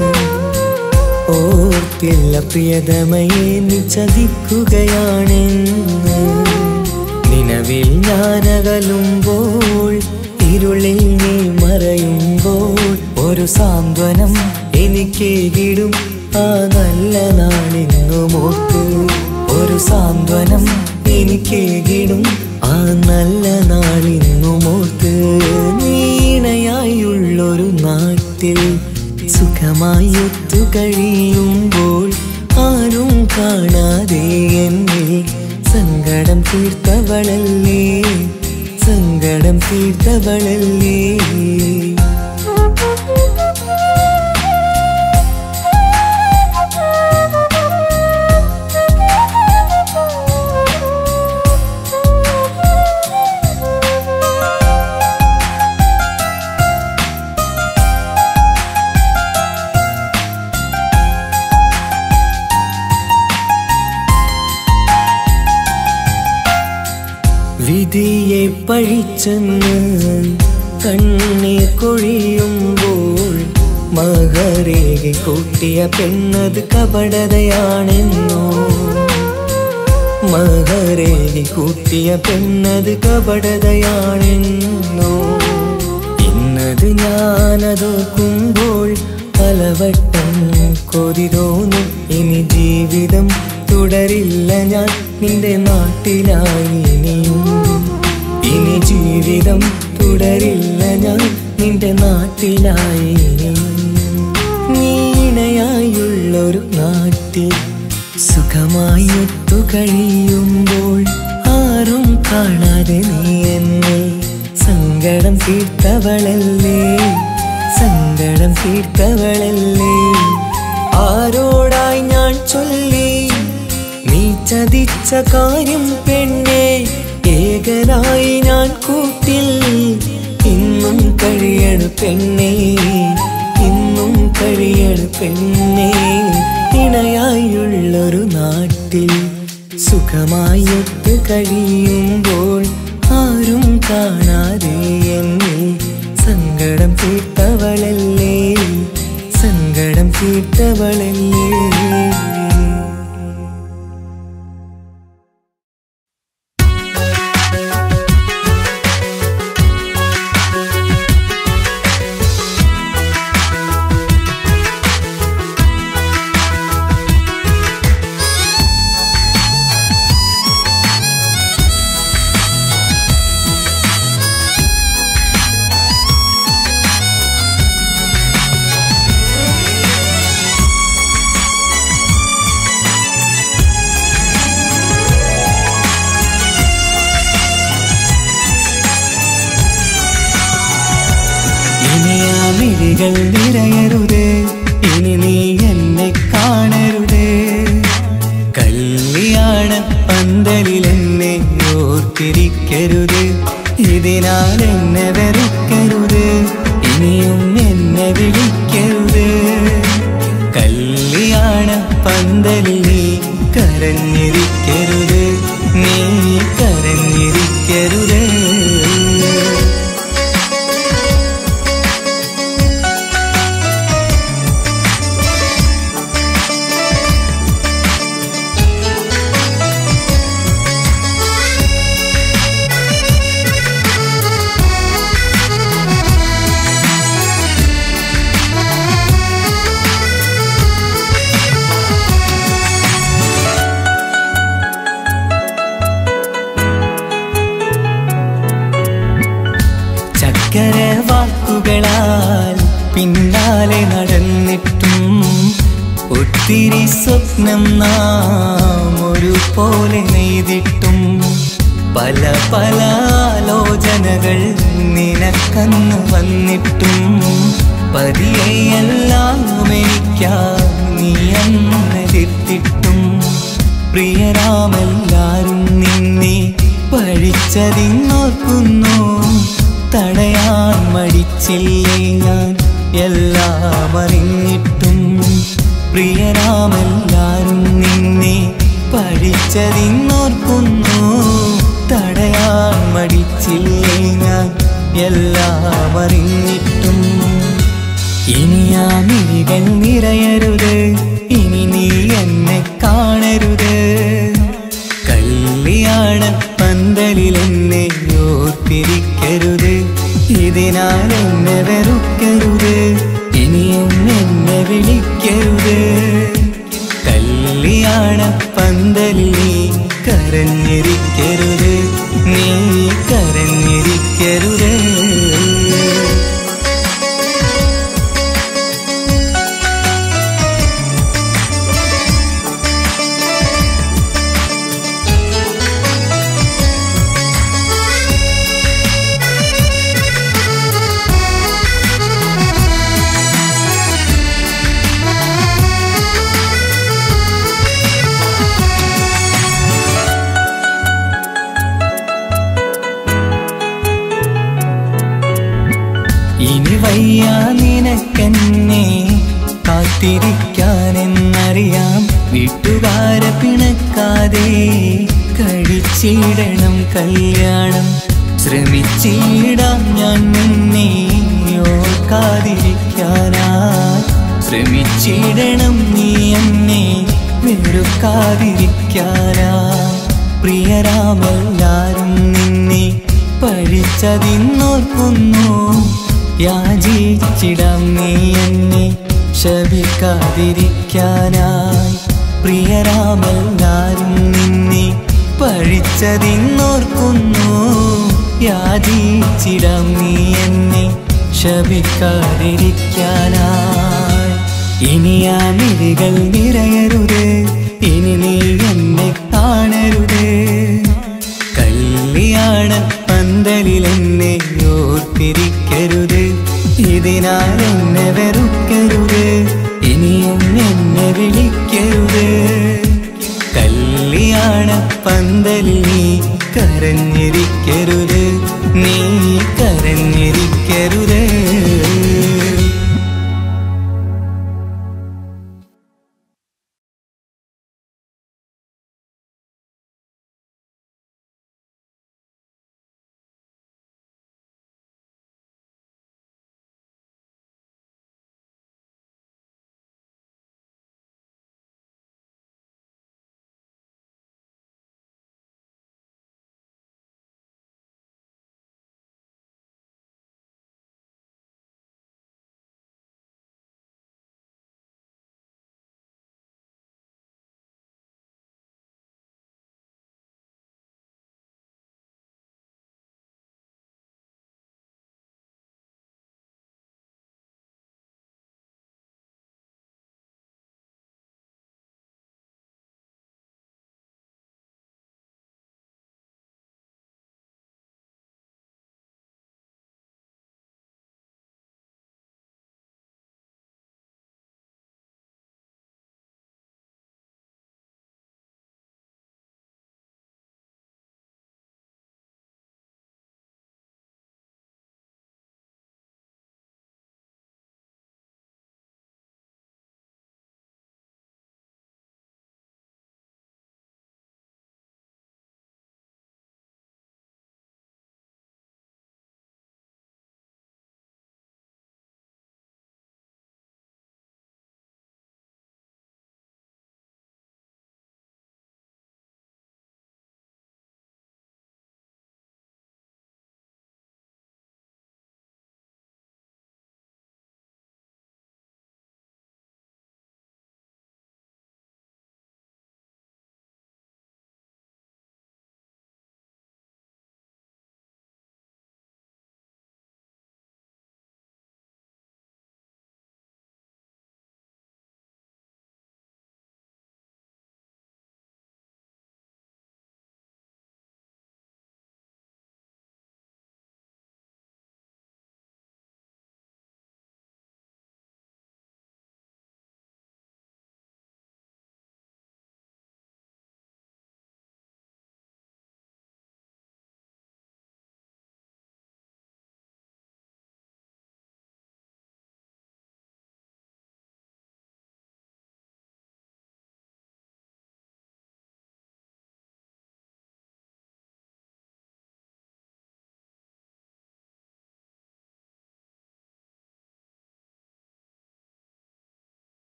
ഓർത്തില്ല പ്രിയതമയെ നീ ചതിക്കുകയാണെന്ന് നിലവിൽ ഞാനകലുമ്പോൾ ഇരുളിൽ നീ മറയുമ്പോൾ ഒരു സാന്ത്വനം എനിക്കേകിടും ആ നല്ല നാളിന്നുമോർത്ത് ഒരു സാന്ത്വനം എനിക്കേകിടും ആ നല്ല നാളിന്നുമോർത്ത് നീണയായുള്ളൊരു നാട്ടിൽ സുഖമായി ഒത്തു കഴിയുമ്പോൾ ആരും കാണാതെ എന്നെ സങ്കടം തീർത്തവളല്ലേ സങ്കടം തീർത്തവളല്ലേ വിധിയെ പഴിച്ചെന്ന് കണ്ണീർ കൊഴിയുമ്പോൾ മകരേകി കൂട്ടിയ പെണ്ണത് കപടതയാണെന്നോ മകരേകി കൂട്ടിയ പെണ്ണത് കപടതയാണെന്നോ ഇന്നത് ഞാനതോക്കുമ്പോൾ പലവട്ടം കൊതി തോന്നും ഇനി ജീവിതം തുടരില്ല ഞാൻ നിന്റെ നാട്ടിലായി ഇനിയും ഇനി ജീവിതം തുടരില്ല ഞാൻ നിന്റെ നാട്ടിലായി ഇനിയും നീണയായുള്ളൊരു നാട്ടിൽ സുഖമായി ഒത്തു കഴിയുമ്പോൾ ആരും കാണാതെ നീ എന്നെ സങ്കടം തീർത്തവളല്ലേ സങ്കടം തീർത്തവളല്ലേ ആരോടായി ഞാൻ ചൊല്ലി നീ ചതിച്ച കാര്യം പെണ്ണെ ഏകനായി ഞാൻ കൂട്ടിൽ ഇന്നും കഴിയണു പെണ്ണെ ഇന്നും കഴിയണു പെണ്ണെ ഇണയായുള്ളൊരു നാട്ടിൽ സുഖമായി ഒത്തു കഴിയുമ്പോൾ ആരും കാണാതെ എന്നെ സങ്കടം തീർത്തവളല്ലേ സങ്കടം തീർത്തവളല്ലേ ഇനി ആ മിഴികൾ നിറയരുത് ഇനി നീ എന്നെ കാണരുത് കല്യാണ പന്തലിൽ എന്നെ ഓർത്തിരിക്കരുത് ഇതിനാൽ എന്നെ വെറുക്കരുത് ഇനിയും എന്നെ വിളിക്കരുത് കല്യാണ പന്തലിൽ നീ കരഞ്ഞിരിക്കരുത് നീ കരഞ്ഞിരിക്കരുത് കണ്ടാൽ പിന്നാലെ നടന്നിട്ടും ഒത്തിരി സ്വപ്നം നാം ഒരുപോലെ നെയ്തിട്ടും പല പല ആലോചനകൾ നിനക്കന്ന് വന്നിട്ടും പതിയെല്ലാം എനിക്കാ നീ അന്നെതിർത്തിട്ടും പ്രിയരാമെല്ലാരും നിന്നെ പഴിച്ചതിന്നോർക്കുന്നു തടയാൻ മടിച്ചില്ലേ ഞാൻ എല്ലാം അറിഞ്ഞിട്ടും പ്രിയരാമെല്ലാരും നിന്നെ പഴിച്ചതിന്നോർക്കുന്നു തടയാൻ മടിച്ചില്ലേ ഞാൻ എല്ലാം അറിഞ്ഞിട്ടും ഇനി ആ മിഴികൾ നിറയരുത് ഇനി നീ എന്നെ കാണരുത് കല്യാണ പന്തലിൽ എന്നെ ഓർത്തിരിക്കരുത് ഇതിനാൽ എന്നെ വെറുക്കരുത് ഇനിയും എന്നെ വിളിക്കരുത് കല്യാണ പന്തലിൽ നീ കരഞ്ഞിരിക്കരുത് നീ കരഞ്ഞിരിക്കരുത് ഇനി വയ്യ നിനക്കെന്നെ കാത്തിരിക്കാനെന്നറിയാം വീട്ടുകാരെ പിണക്കാതെ കഴിച്ചിടണം കല്യാണം ശ്രമിച്ചിടാം ഞാൻ നിന്നെ ഓർക്കാതിരിക്കാനായി ശ്രമിച്ചിടണം നീ എന്നെ വെറുക്കാതിരിക്കാനായി പ്രിയരാമെല്ലാരും നിന്നെ പഴിച്ചതിന്നോർക്കുന്നു യാചിച്ചിടാം നീ എന്നെ ശപിക്കാതിരിക്കാനായി പ്രിയരാമെല്ലാരും നിന്നെ പഴിച്ചതിന്നോർക്കുന്നു യാചിച്ചിടാം നീ എന്നെ ശപിക്കാതിരിക്കാനായി ഇനി ആ മിഴികൾ നിറയരുത് ഇനി നീ എന്നെ കാണരുത് കല്യാണ പന്തലിൽ എന്നെ ഓർത്തിരിക്കരുത് ഇതിനാൽ എന്നെ വെറുക്കരുത് ഇനിയും എന്നെ വിളിക്കരുത് കല്യാണ പന്തലിൽ നീ കരഞ്ഞിരിക്കരുത് നീ കരഞ്ഞിരിക്കരുത്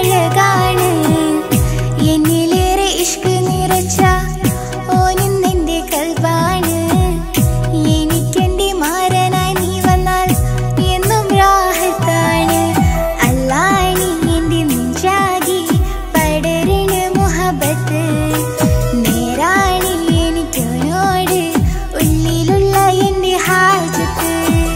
അഴകാണ് എന്നിലേറെ ഇഷ്ക് നിറച്ച ഓനിന്നെന്റെ കൽബാണ് എനിക്കെന്റെ മാരനായി നീ വന്നാൽ എന്നും രാഹത്താണ് അല്ലാണി എന്റെ നെഞ്ചാകി പടരണ മുഹബത്ത് നേരാണി എനിക്കോനോട് ഉള്ളിലുള്ള എന്റെ ഹാജത്ത്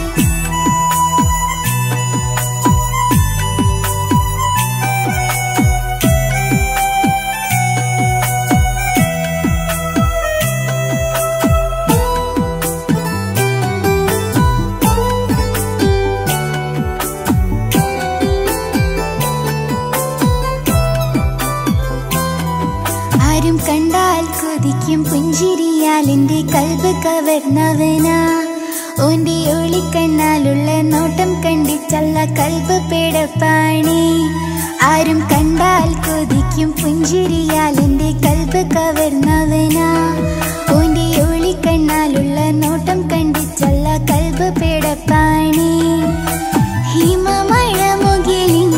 ആരും കണ്ടാൽ കൊതിക്കും പുഞ്ചിരിയാൽ എന്റെ കൽബ് കവർന്നവനാ ഓന്റെ ഒളിക്കണ്ണാലുള്ള നോട്ടം കണ്ടിട്ടല്ല കൽബ് പേടപ്പാണി ആരും കണ്ടാൽ കൊതിക്കും പുഞ്ചിരിയാൽ എന്റെ കൽബ് കവർന്നവനാ ഓന്റെ ഒളിക്കണ്ണാലുള്ള നോട്ടം കണ്ടിട്ടല്ല കൽബ് പേടപ്പാണി ഹിമമഴ മുകിലിൻ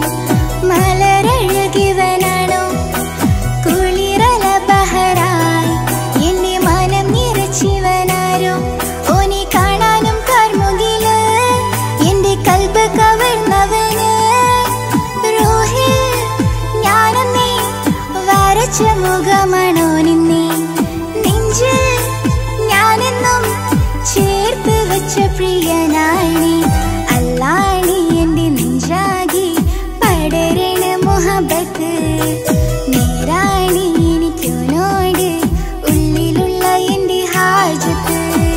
മലരഴകിവനാണോ കുളിരല ബഹറായി എന്റെ മനം നിറച്ചിവനാരോ ഓനെ കാണാനും കാർമുകില് എന്റെ കൽബ് കവർന്നവന് റോഹിൽ ഞാനെന്നേ വരച്ച മുഖമാണോ നിന്നെ നെഞ്ചിൽ ഞാനെന്നും ചേർത്ത് വെച്ച പ്രിയനാണി അല്ലാണി എന്റെ നെഞ്ചാകി പടരണ മുഹബത്ത് നേരാണി എനിക്കോനോട് ഉള്ളിലുള്ള എന്റെ ഹാജത്ത്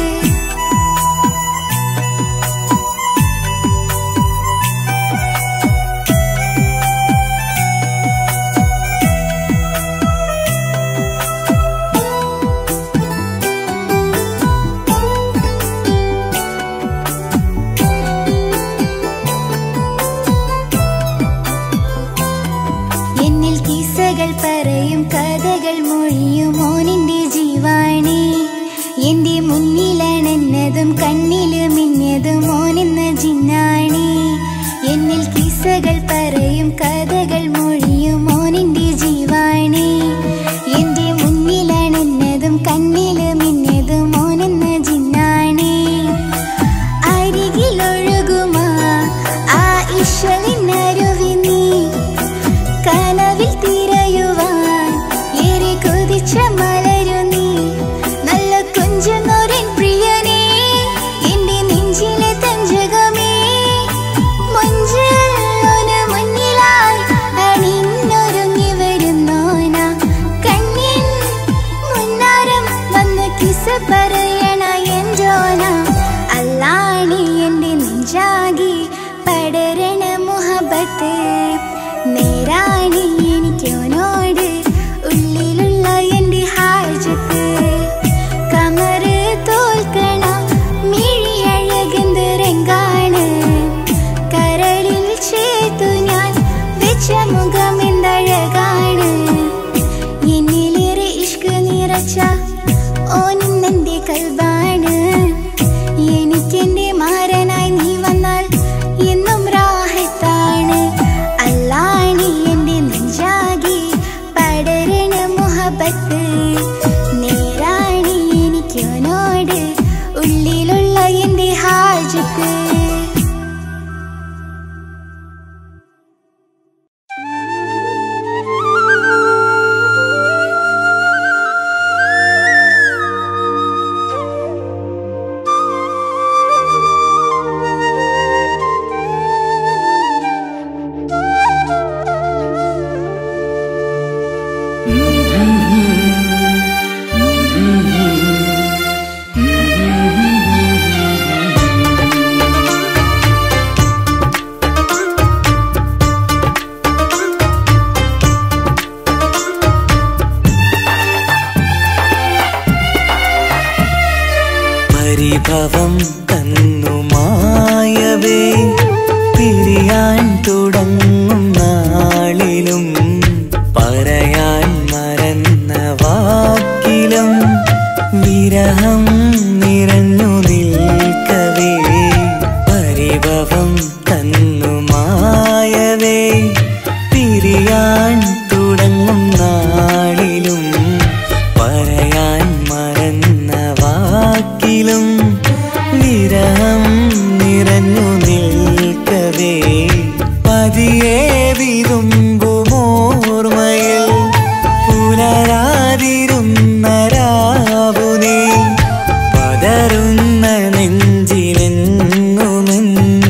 എന്നിൽ കിസ്സകൾ പറയും കഥകൾ മൊഴിയും ഓനിന്റെ ജീവാണി എന്റെ മുന്നിലണന്നതും കണ്ണില് മിന്നതും ഓനെന്ന ജിന്നാണി എന്നിൽ കിസ്സകൾ പറയും കഥകൾ മൊഴിയും ഓനിന്റെ ജീവാണി എന്റെ മുന്നിലണന്നതും കണ്ണില് മിന്നതും ഓനെന്ന ജിന്നാണി അരികിലൊഴുകുമാ ആ ഇഷലിനരുവി നീ കനവിൽ തിരയുവാൻ ഏറെ കൊതിച്ച മലരു നീ നല്ല കുഞ്ചുനോരൻ പ്രിയനേ എന്റെ നെഞ്ചിലെ തഞ്ചകമേ മഞ്ചോന് മുന്നിലായി അണിഞ്ഞൊരുങ്ങി വരുന്നോന കണ്ണിൻ മുന്നാരം വന്ന് കിസ പറയണ എൻജോന അല്ലാണി എന്റെ നെഞ്ചാകി പടരണ മുഹബത്ത് നേരാണി എനിക്കോനോട് ഉള്ളിലുള്ള എന്റെ ഹാജത്ത് കമറ് തോൽക്കണ മിഴിയഴകെന്ത് രംഗാണ് കരളിൽ ചേർത്തു ഞാൻ വെച്ച മുഖം എന്തഴകാണ് എന്നിലേറെ ഇഷ്ക് നിറച്ച ഓനിന്നെന്റെ കൽബാണ് എനിക്കെന്റെ മാരനായി നീ വന്നാൽ എന്നും രാഹത്താണ് അല്ലാണി എന്റെ നെഞ്ചാകി പടരണ മുഹബത്ത് നേരാണി എനിക്കോനോട് ഉള്ളിലുള്ള എന്റെ ഹാജത്ത് പരിഭവം തന്നുമായവേ പിരിയാൻ തുടങ്ങും നാളിലും പറയാൻ മറന്ന വാക്കിലും വിരഹം നിറഞ്ഞു നിൽക്കവേ പരിഭവം തന്നുമായവേ പിരി പിരിയാൻ തുടങ്ങും നാളിലും പറയാൻ മറന്ന വാക്കിലും വിരഹം നിറഞ്ഞു നിൽക്കവേ പതിയെ വിതുമ്പുമോർമ്മയിൽ പുലരാതിരുന്ന രാവുനേ പതറുന്ന നെഞ്ചിലെങ്ങുമെൻ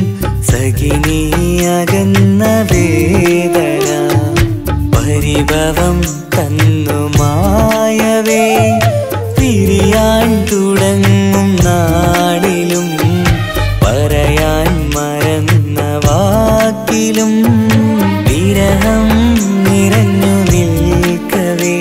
സഖിനിയകന്ന വേദന പരിഭവം തന്നു മായവേ പിരിയാൻ തുടങ്ങും നാളിലും പറയാൻ മറന്ന വാക്കിലും വിരഹം നിറഞ്ഞു നിൽക്കവേ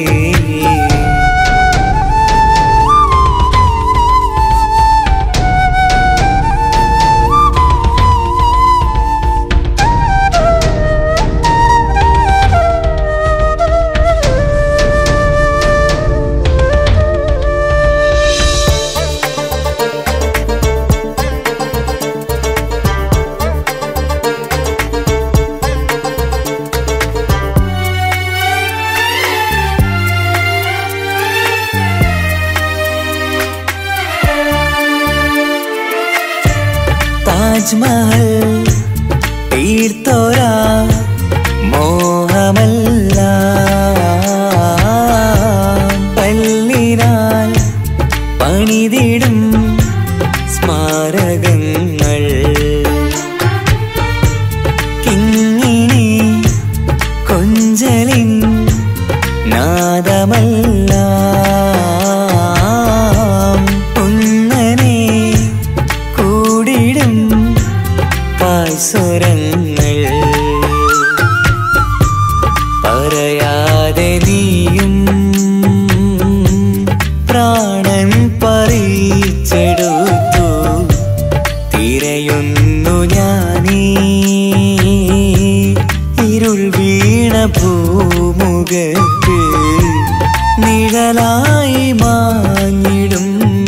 താജ്മഹൽ തീർത്തോരാ മോഹമല്ല പല്ലിനാൽ പണിതിടും സ്മാരകങ്ങൾ കിങ്ങിണി കൊഞ്ചലിൻ നാദമല്ല ഒന്നനെ കൂടിടും പായ്സ്വരങ്ങൾ പറയാതെ നീയും പ്രാണൻ പറിച്ചെടുത്തു തിരയുന്നു ഞാനീ ഇരുൾ വീണ ഭൂമുഖത്ത് നിഴലായി മാഞ്ഞിടും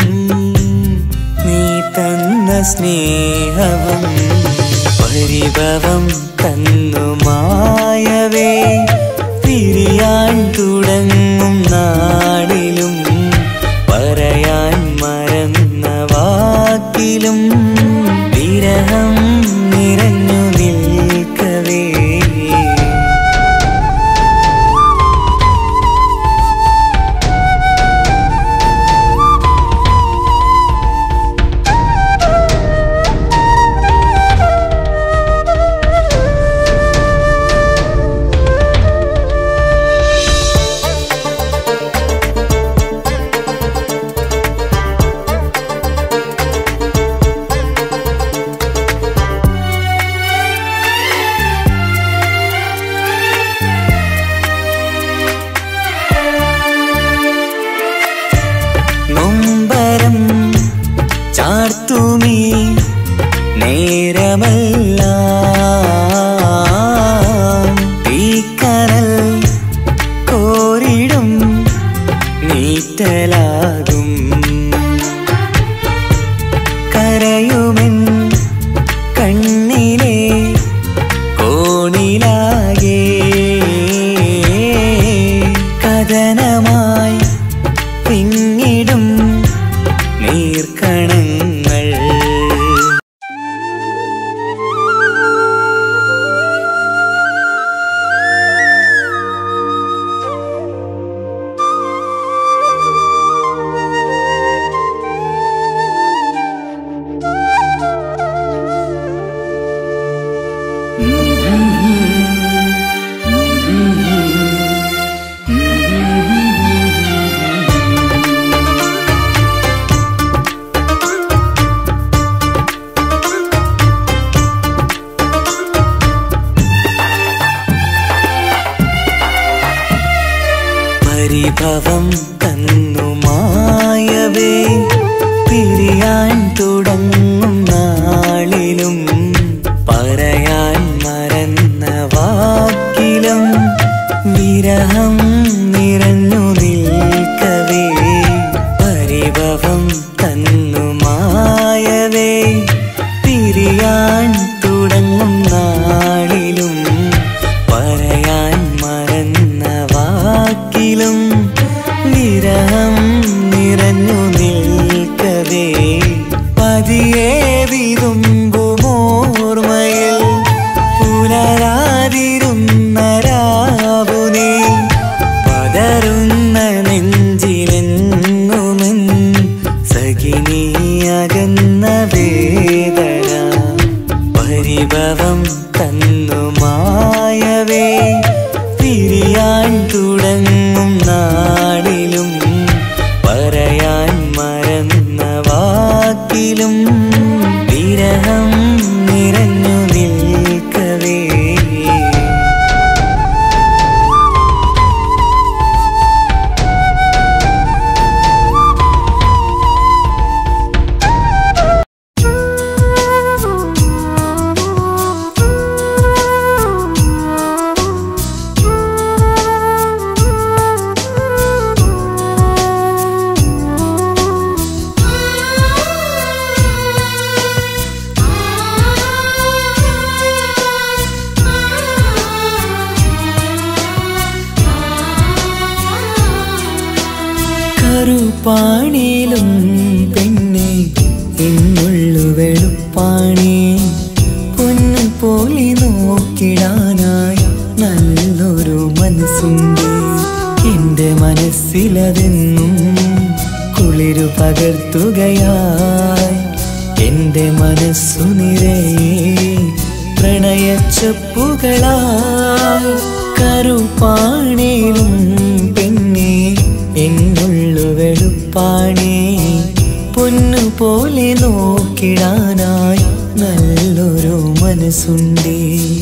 നീ തന്ന സ്നേഹവും പരിഭവം തന്നു മായവേ പിരിയാൻ തുടങ്ങും നാടിലും പറയാൻ മറന്ന വാക്കിലും വിരഹം നിറഞ്ഞു നിൽക്കവേ നൊമ്പരം ചാർത്തുമീ നേരമല്ല തീക്കനൽ കോരിടും നീറ്റലാകും കരയുമെൻ കണ്ണിലെ കോണിലാകെ കഥനമായി പിന്നിടും നീർക്കണങ്ങൾ പരിഭവം തന്നു മായവേ പിരിയാൻ തുടങ്ങും നാളിലും പറയാൻ മറന്ന വാക്കിലും വിരഹം നിറഞ്ഞു നിൽക്കവേ പരിഭവം തന്നു മായവേ പിരിയാൻ തുടങ്ങും നാളിലും പറയാൻ കറുപ്പാണേലും പെണ്ണെ എന്നുള്ളു വെളുപ്പാണേ പൊന്നു പോലെ നോക്കിടാനായി നല്ലൊരു മനസ്സുണ്ട് എന്റെ മനസ്സിലതെന്നും കുളിരു പകർത്തുകയായി എന്റെ മനസ്സു നിറയെ പ്രണയച്ചപ്പുകളായി കറുപ്പാണേലും പെണ്ണെ എന്നുള്ളു വെളുപ്പാണേ പൊന്നു പോലെ നോക്കിടാനായി നല്ലൊരു മനസ്സുണ്ടേ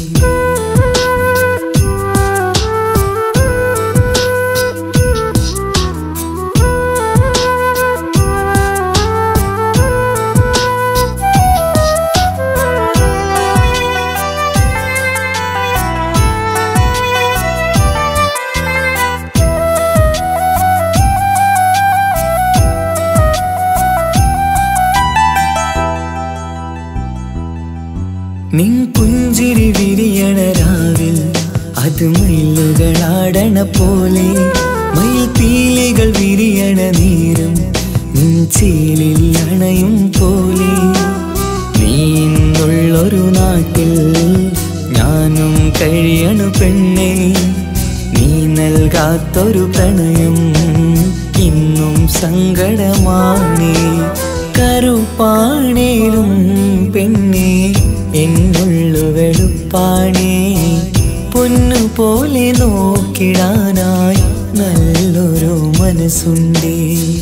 നിൻ പുഞ്ചിരി വിരിയണ രാവിൽ അത് മയിലുകളാടണ പോലെ മയിൽ പീലികൾ വിരിയണ നേരം നിൻ ചേലിൽ അണയും പോലെ നീ ഇന്നുള്ളൊരു നാട്ടിൽ ഞാനും കഴിയണു പെണ്ണെ നീ നൽകാത്തൊരു പ്രണയം ഇന്നും സങ്കടമാണേ കറുപ്പാണേലും പെണ്ണെ എന്നുള്ളു വെളുപ്പാണേ പൊന്നു പോലെ നോക്കിടാനായി നല്ലൊരു മനസ്സുണ്ടേ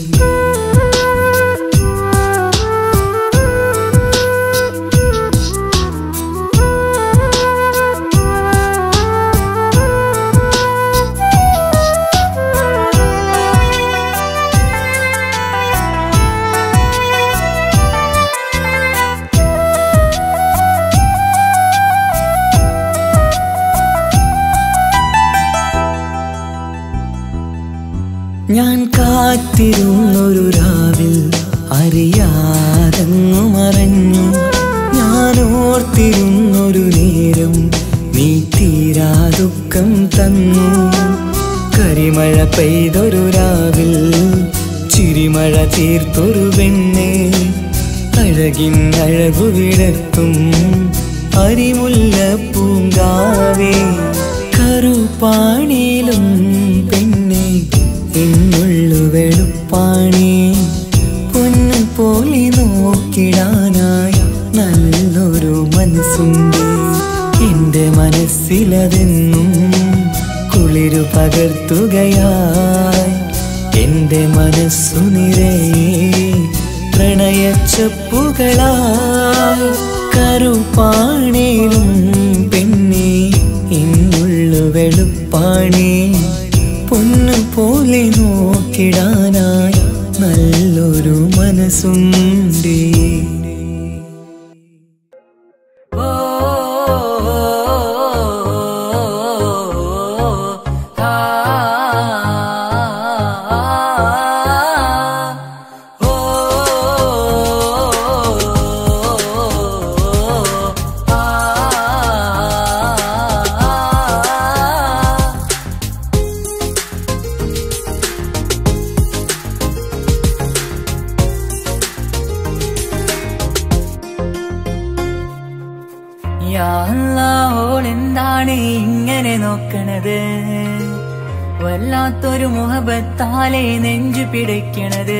ഞാൻ കാത്തിരുന്നൊരു രാവിൽ അറിയാതങ്ങു മറഞ്ഞു ഞാൻ ഓർത്തിരുന്നൊരു നേരം നീ തീരാ ദുഃഖം തന്നു കരിമഴ പെയ്തൊരു രാവിൽ ചിരിമഴ തീർത്തൊരു പെണ്ണെ അഴകിൻ അഴകു വിടർത്തും അരിമുല്ല പൂങ്കാവേ കറുപ്പാണേലും പെണ്ണെ എന്നുള്ളു വെളുപ്പാണേ പൊന്നു പോലെ നോക്കിടാനായി നല്ലൊരു മനസ്സുണ്ട് എന്റെ മനസ്സിലതെന്നും കുളിരു പകർത്തുകയായി എന്റെ മനസ്സു നിറയെ പ്രണയച്ചപ്പുകളായി കറുപ്പാണേലും പെണ്ണെ ഇന്നുള്ളു വെളുപ്പാണേ പൊന്നു പോലെ നോക്കിടാനായി നല്ലൊരു മനസ്സുണ്ടേ ഓളെന്താണ് ഇങ്ങനെ നോക്കണത് വല്ലാത്തൊരു മുഹബത്താലെ നെഞ്ചു പിടിക്കണത്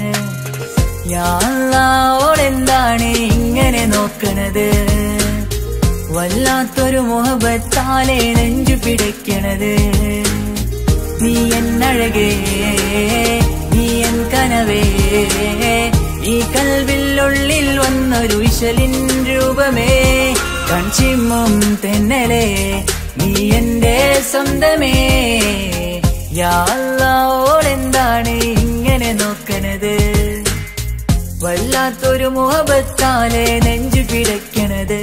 ഓളെന്താണ് ഇങ്ങനെ നോക്കണത് വല്ലാത്തൊരു മുഹബത്താലെ നെഞ്ചു പിടിക്കണത് നീ എന്നഴകേ നീ എൻ കനവേ ഈ കൽവില്ലുള്ളിൽ വന്നൊരു വിശലിൻ രൂപമേ കൺചിമ്മും തെന്നലേ നീ എന്റെ സ്വന്തമേ യാളോടെന്താണ് ഇങ്ങനെ നോക്കണത് വല്ലാത്തൊരു മുഹബത്താലെ നെഞ്ചു പിടയ്ക്കണത്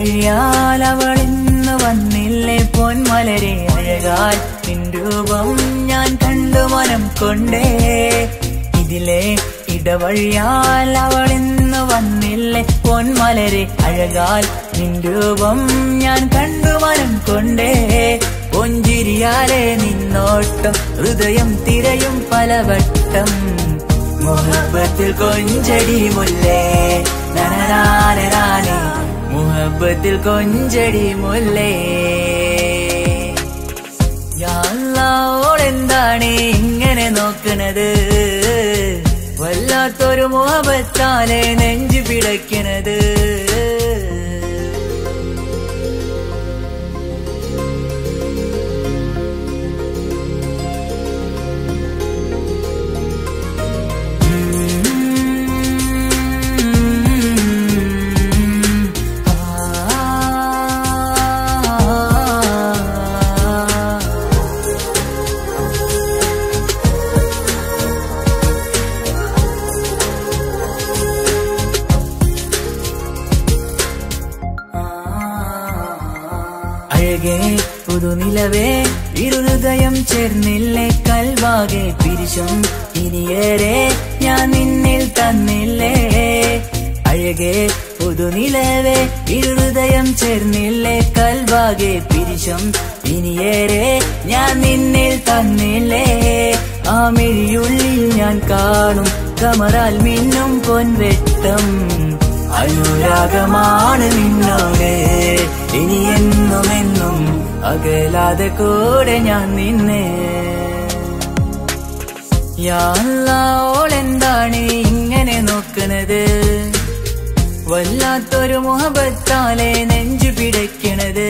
ഇടവഴിയാൽ അവൾ ഇന്ന് വന്നില്ലേ പൊന്മലരെ അഴകാൽ നിൻ രൂപം ഞാൻ കണ്ടു മനം കൊണ്ടേ ഇതിലെ ഇടവഴിയാൽ അവൾ ഇന്ന് വന്നില്ലേ പൊന്മലരെ അഴകാൽ നിൻ രൂപം ഞാൻ കണ്ടു മനം കൊണ്ടേ പൊഞ്ചിരിയാലെ നിന്നോട്ടം ഹൃദയം തിരയും പലവട്ടം മുഹബത്തിൽ കൊഞ്ചടി മുല്ലേ നനനാനേ മുഹബത്തിൽ കൊഞ്ചടി മുല്ലേ യാളോളെന്താണ് ഇങ്ങനെ നോക്കണത് വല്ലാത്തൊരു മുഹബത്താലെ നെഞ്ചു പിടയ്ക്കണത് അഴകേ പുതുനിലവേ ഇരുഹൃദയം ചേർന്നില്ലേ കൽവാകെ പിരിശും ഇനിയേറെ ഞാൻ നിന്നിൽ തന്നില്ലേ അഴകേ പുതുനിലവേ ഇരുഹൃദയം ചേർന്നില്ലേ കൽവാകെ പിരിശും ഇനിയേറെ ഞാൻ നിന്നിൽ തന്നില്ലേ ആ മിഴിയുള്ളിൽ ഞാൻ കാണും കമറാൽ മിന്നും പൊൻവെട്ടം അനുരാഗമാണ് നിന്നോട് ഇനി എന്നും എന്നും അകലാതെ കൂടെ ഞാൻ നിന്നെ യാളോളെന്താണ് ഇങ്ങനെ നോക്കണത് വല്ലാത്തൊരു മുഹബത്താലെ നെഞ്ചു പിടയ്ക്കണത്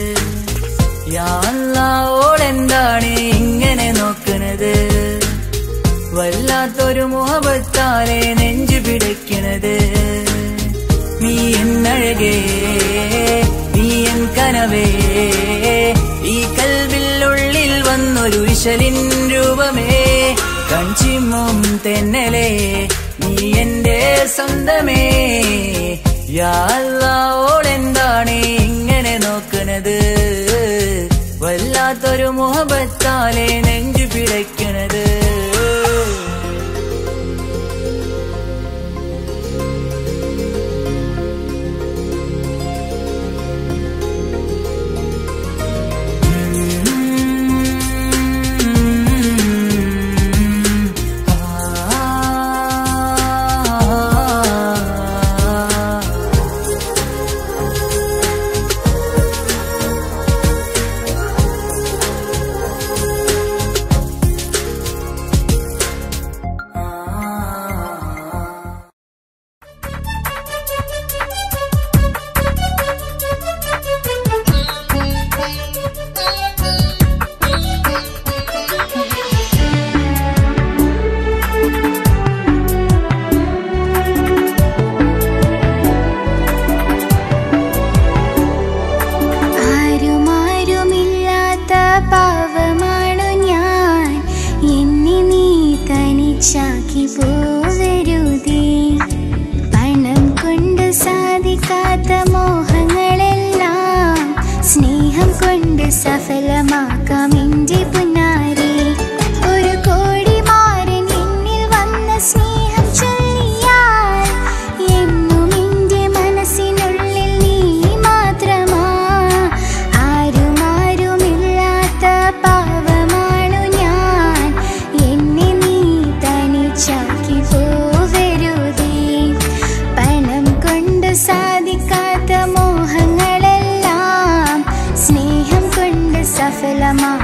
യാളോളെന്താണ് ഇങ്ങനെ നോക്കണത് വല്ലാത്തൊരു മുഹബത്താലെ നെഞ്ചു പിടയ്ക്കണത് നീ എന്നഴകേ നീ എൻ കനവേ ഈ കൽവില്ലുള്ളിൽ വന്നൊരു വിശലിൻ രൂപമേ കഞ്ചിമ്മും തെന്നലേ നീ എന്റെ സ്വന്തമേ യാളോളെന്താണ് ഇങ്ങനെ നോക്കണത് വല്ലാത്തൊരു മുഹബത്താലെ നെഞ്ചു പിടയ്ക്കണത് ആരുമാരുമില്ലാത്ത പാവമാണു ഞാൻ എന്നെ നീ തനിച്ചാക്കി പോവരുതേ പണം കൊണ്ട് സാധിക്കാത്ത മോഹങ്ങളെല്ലാം സ്നേഹം കൊണ്ട് സഫലമാക്കാം എൻ്റെ പുന്നാരെ ഒരു കോടി മാരൻ എന്നിൽ വന്ന സ്നേഹം ചൊല്ലിയാൽ എന്നും എൻ്റെ മനസ്സിനുള്ളിൽ നീ മാത്രമാ ആരുമാരുമില്ലാത്ത പാവമാണു ഞാൻ എന്നെ നീ തനിച്ചാക്കി പോവരുതേ പണം കൊണ്ട് സാധിക്കാത്ത മോഹങ്ങളെല്ലാം സ്നേഹം കൊണ്ട് സഫലമാ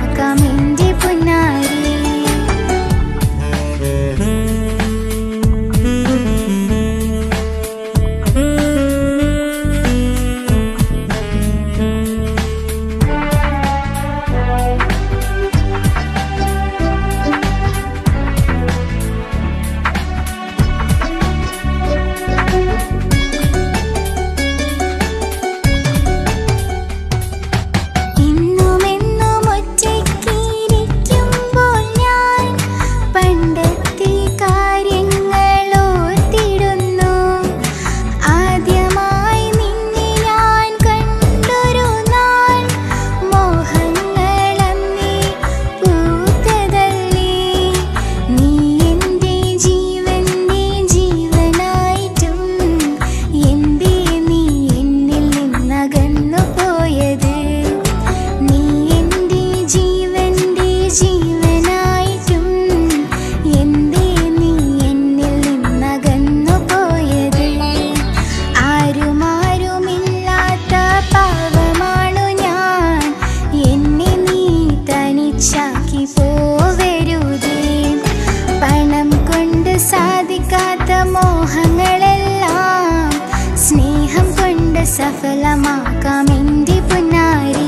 സഫലമാക്കാം എൻ്റെ പുന്നാരി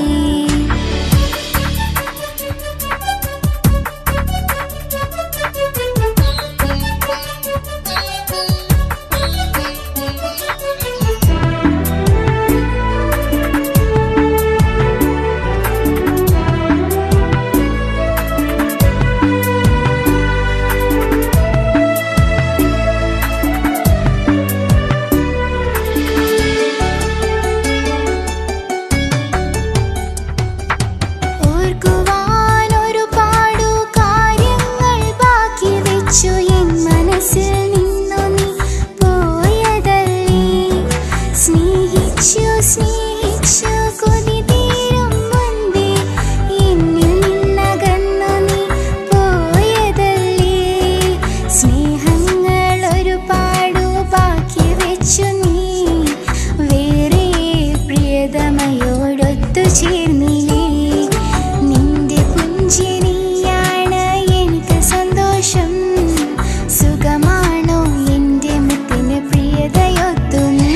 ഓർക്കുവാൻ ഒരുപാടു കാര്യങ്ങൾ ബാക്കി വെച്ചു എൻ മനസ്സിൽ നിന്നു നീ പോയതല്ലേ സ്നേഹിച്ചു സ്നേഹിച്ചു കൊതി തീരും മുൻപേ എന്നിൽ നിന്നകന്നു നീ പോയതല്ലേ സ്നേഹങ്ങൾ ഒരുപാടു ബാക്കി വെച്ചു നീ വേറെ പ്രിയതമയോടൊത്തു ചേർന്നില്ലേ നിന്റെ പുഞ്ചിരിയാണ് എനിക്ക് സന്തോഷം സുഖമാണോ എൻ്റെ മുത്തിന് പ്രിയതയൊത്തു നീ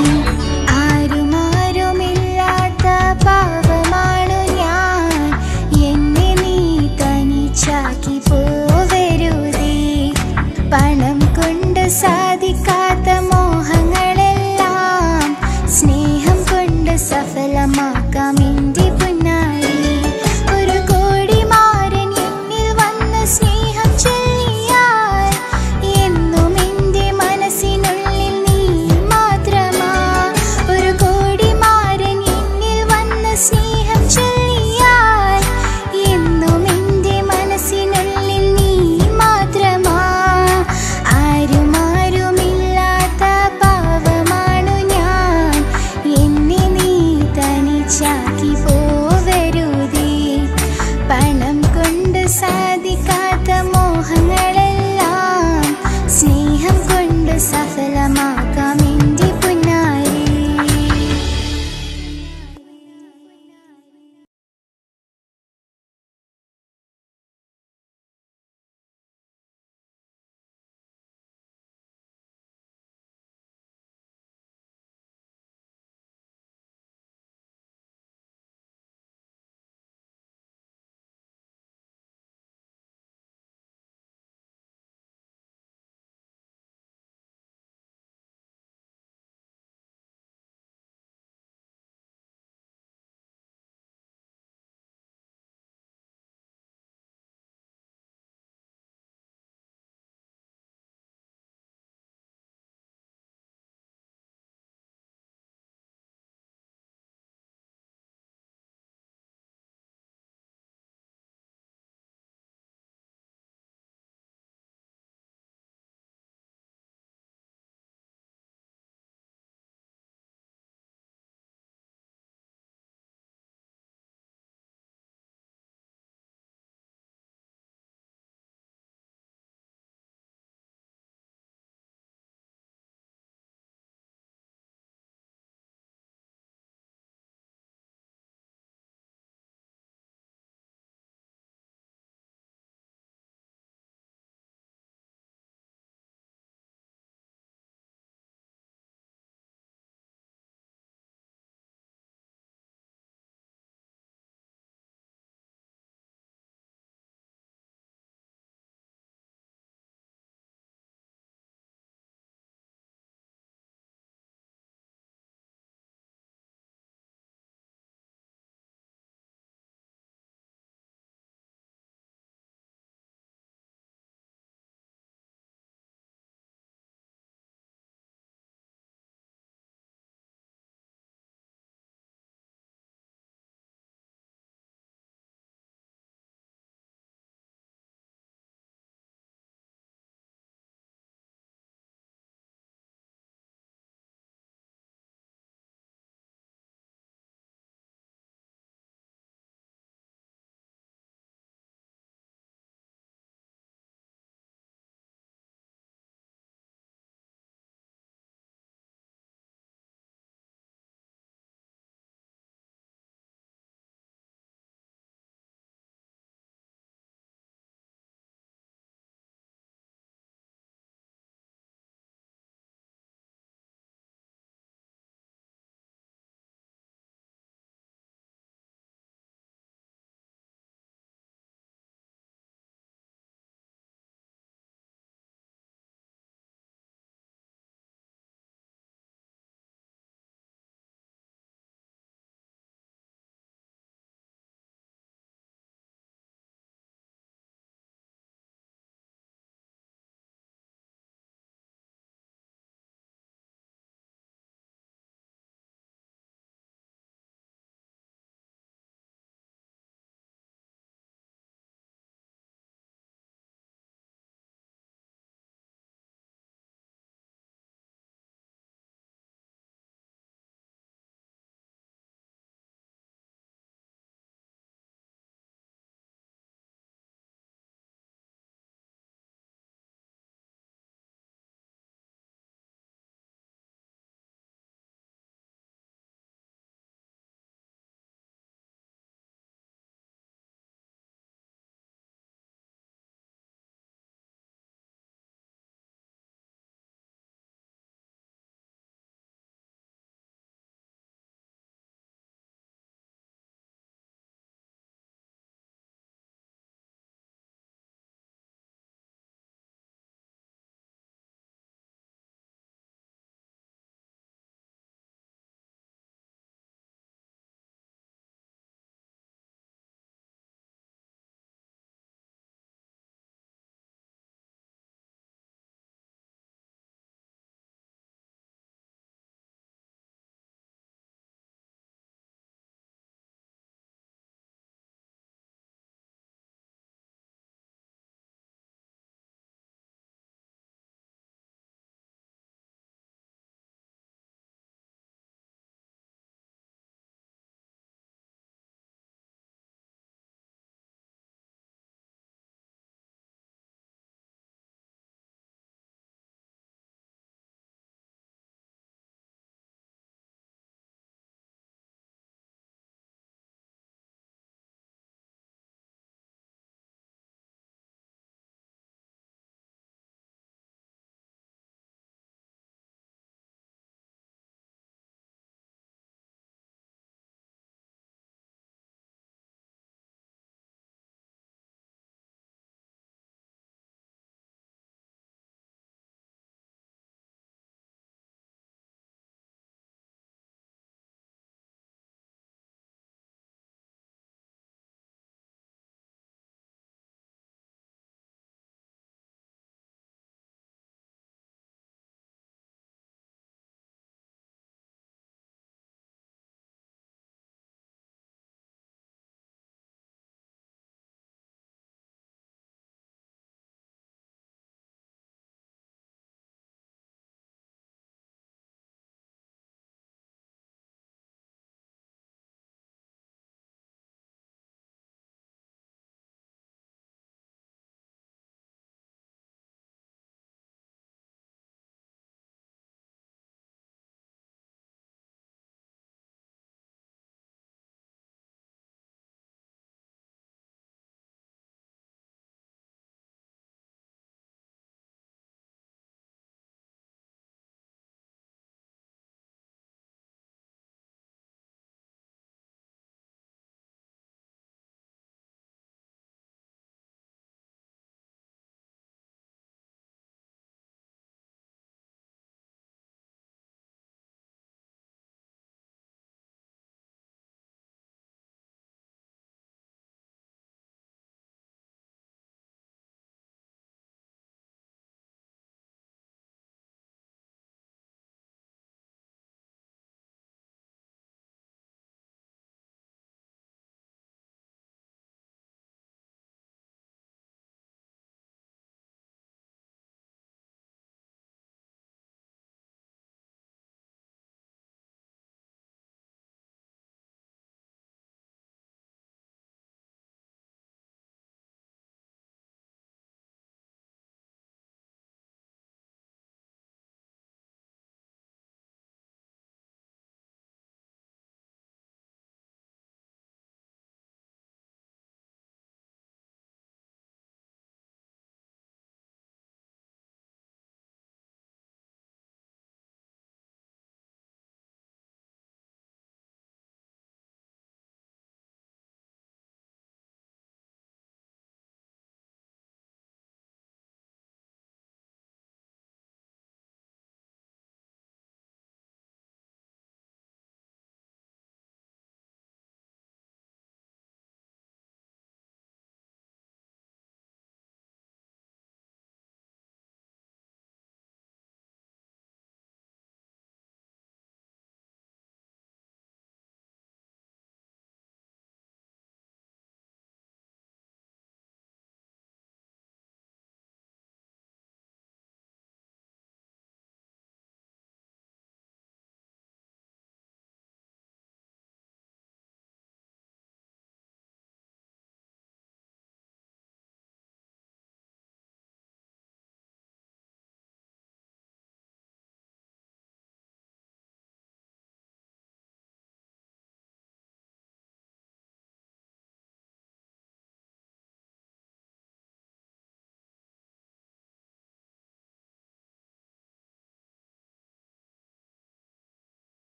ആരുമാരുമില്ലാത്ത പാവമാണു ഞാൻ എന്നെ നീ തനിച്ചാക്കി പോവരുതേ പണം കൊണ്ട് സാധിക്കാത്ത മോഹങ്ങളെല്ലാം സ്നേഹം കൊണ്ട് സഫലമാക്കാം എൻ്റെ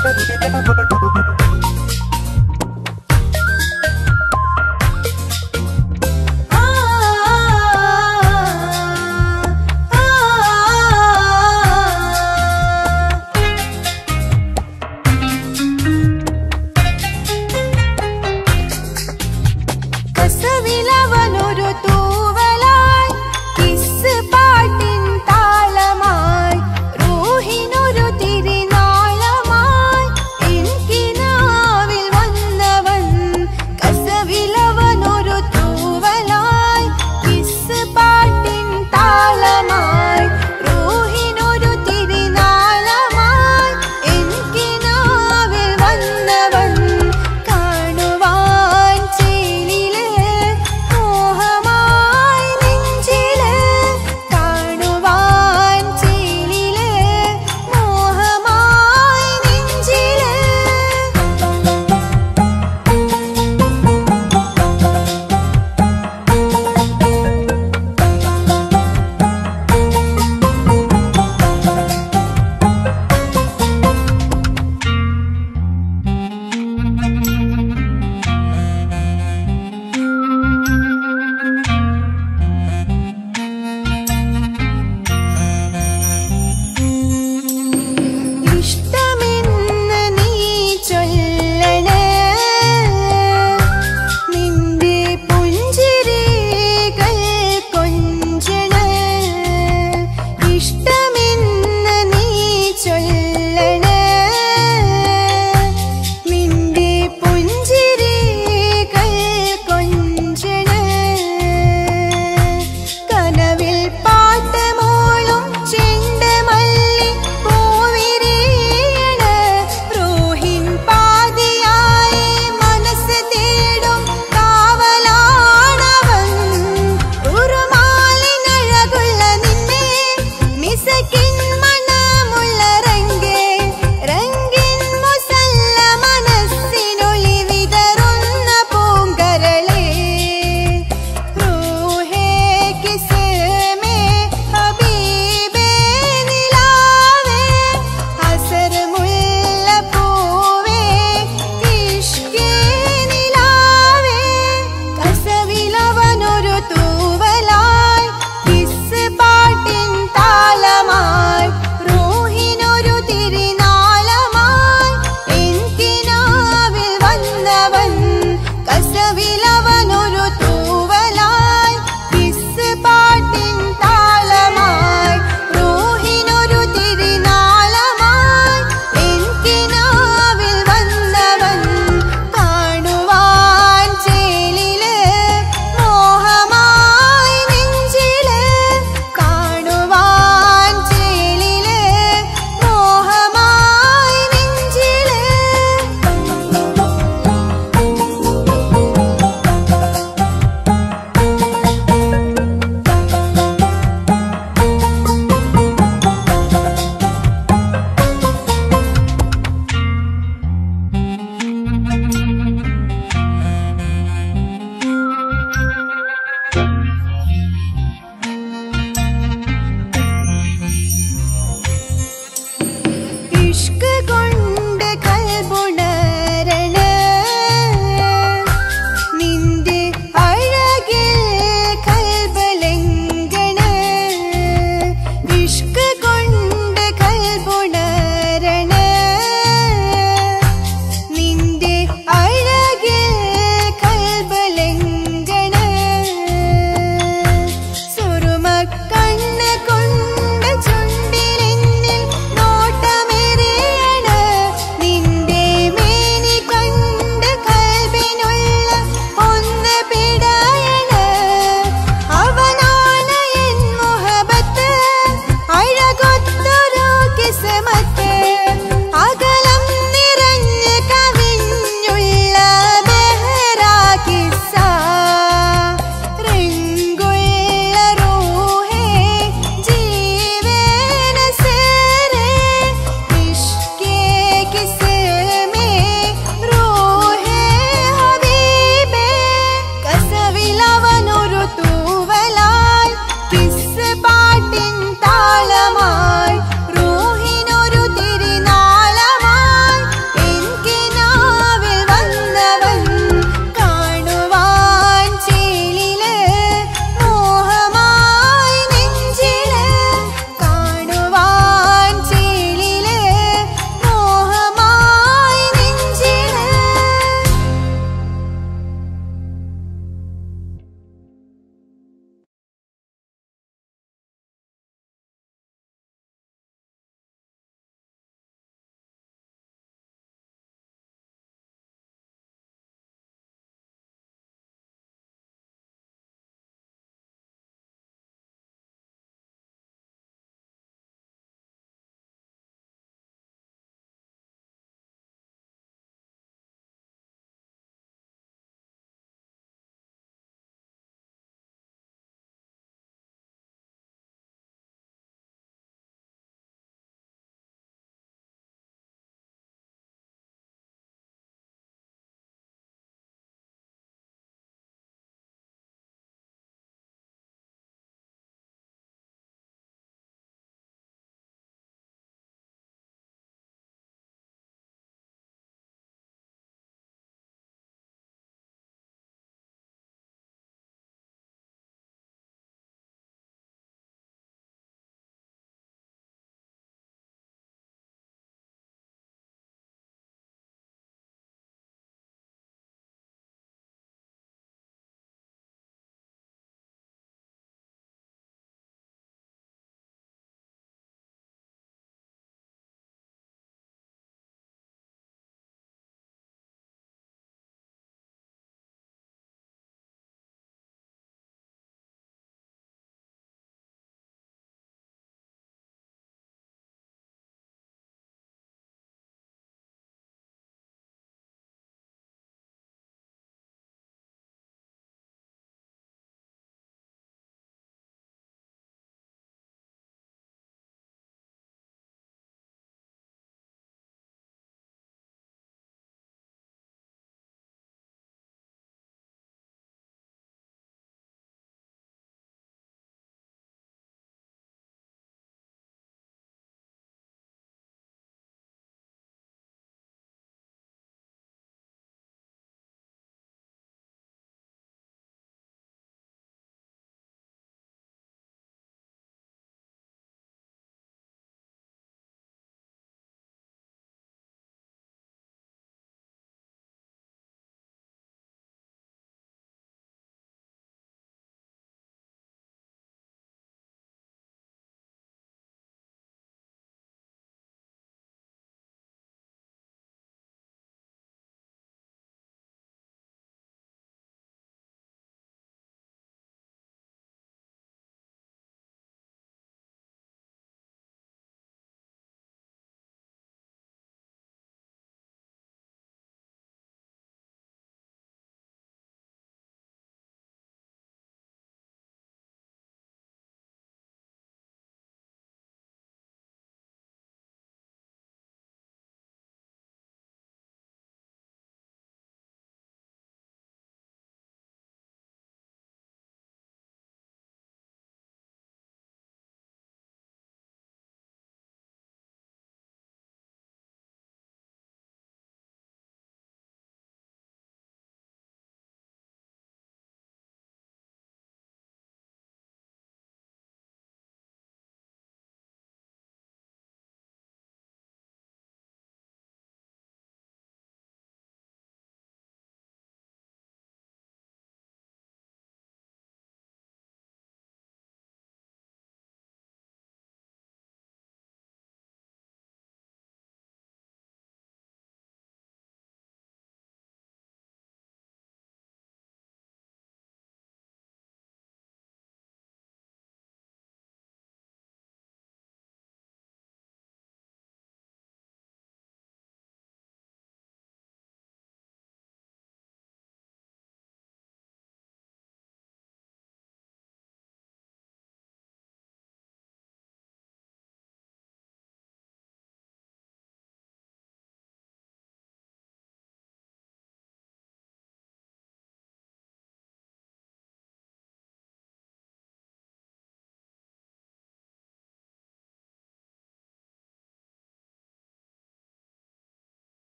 കസവിലവനൊരു തൂവലായി കിസ് പാട്ടിൻ താളമായി റൂഹിനൊരു തിരിനാളമായി എനിക്കിനാ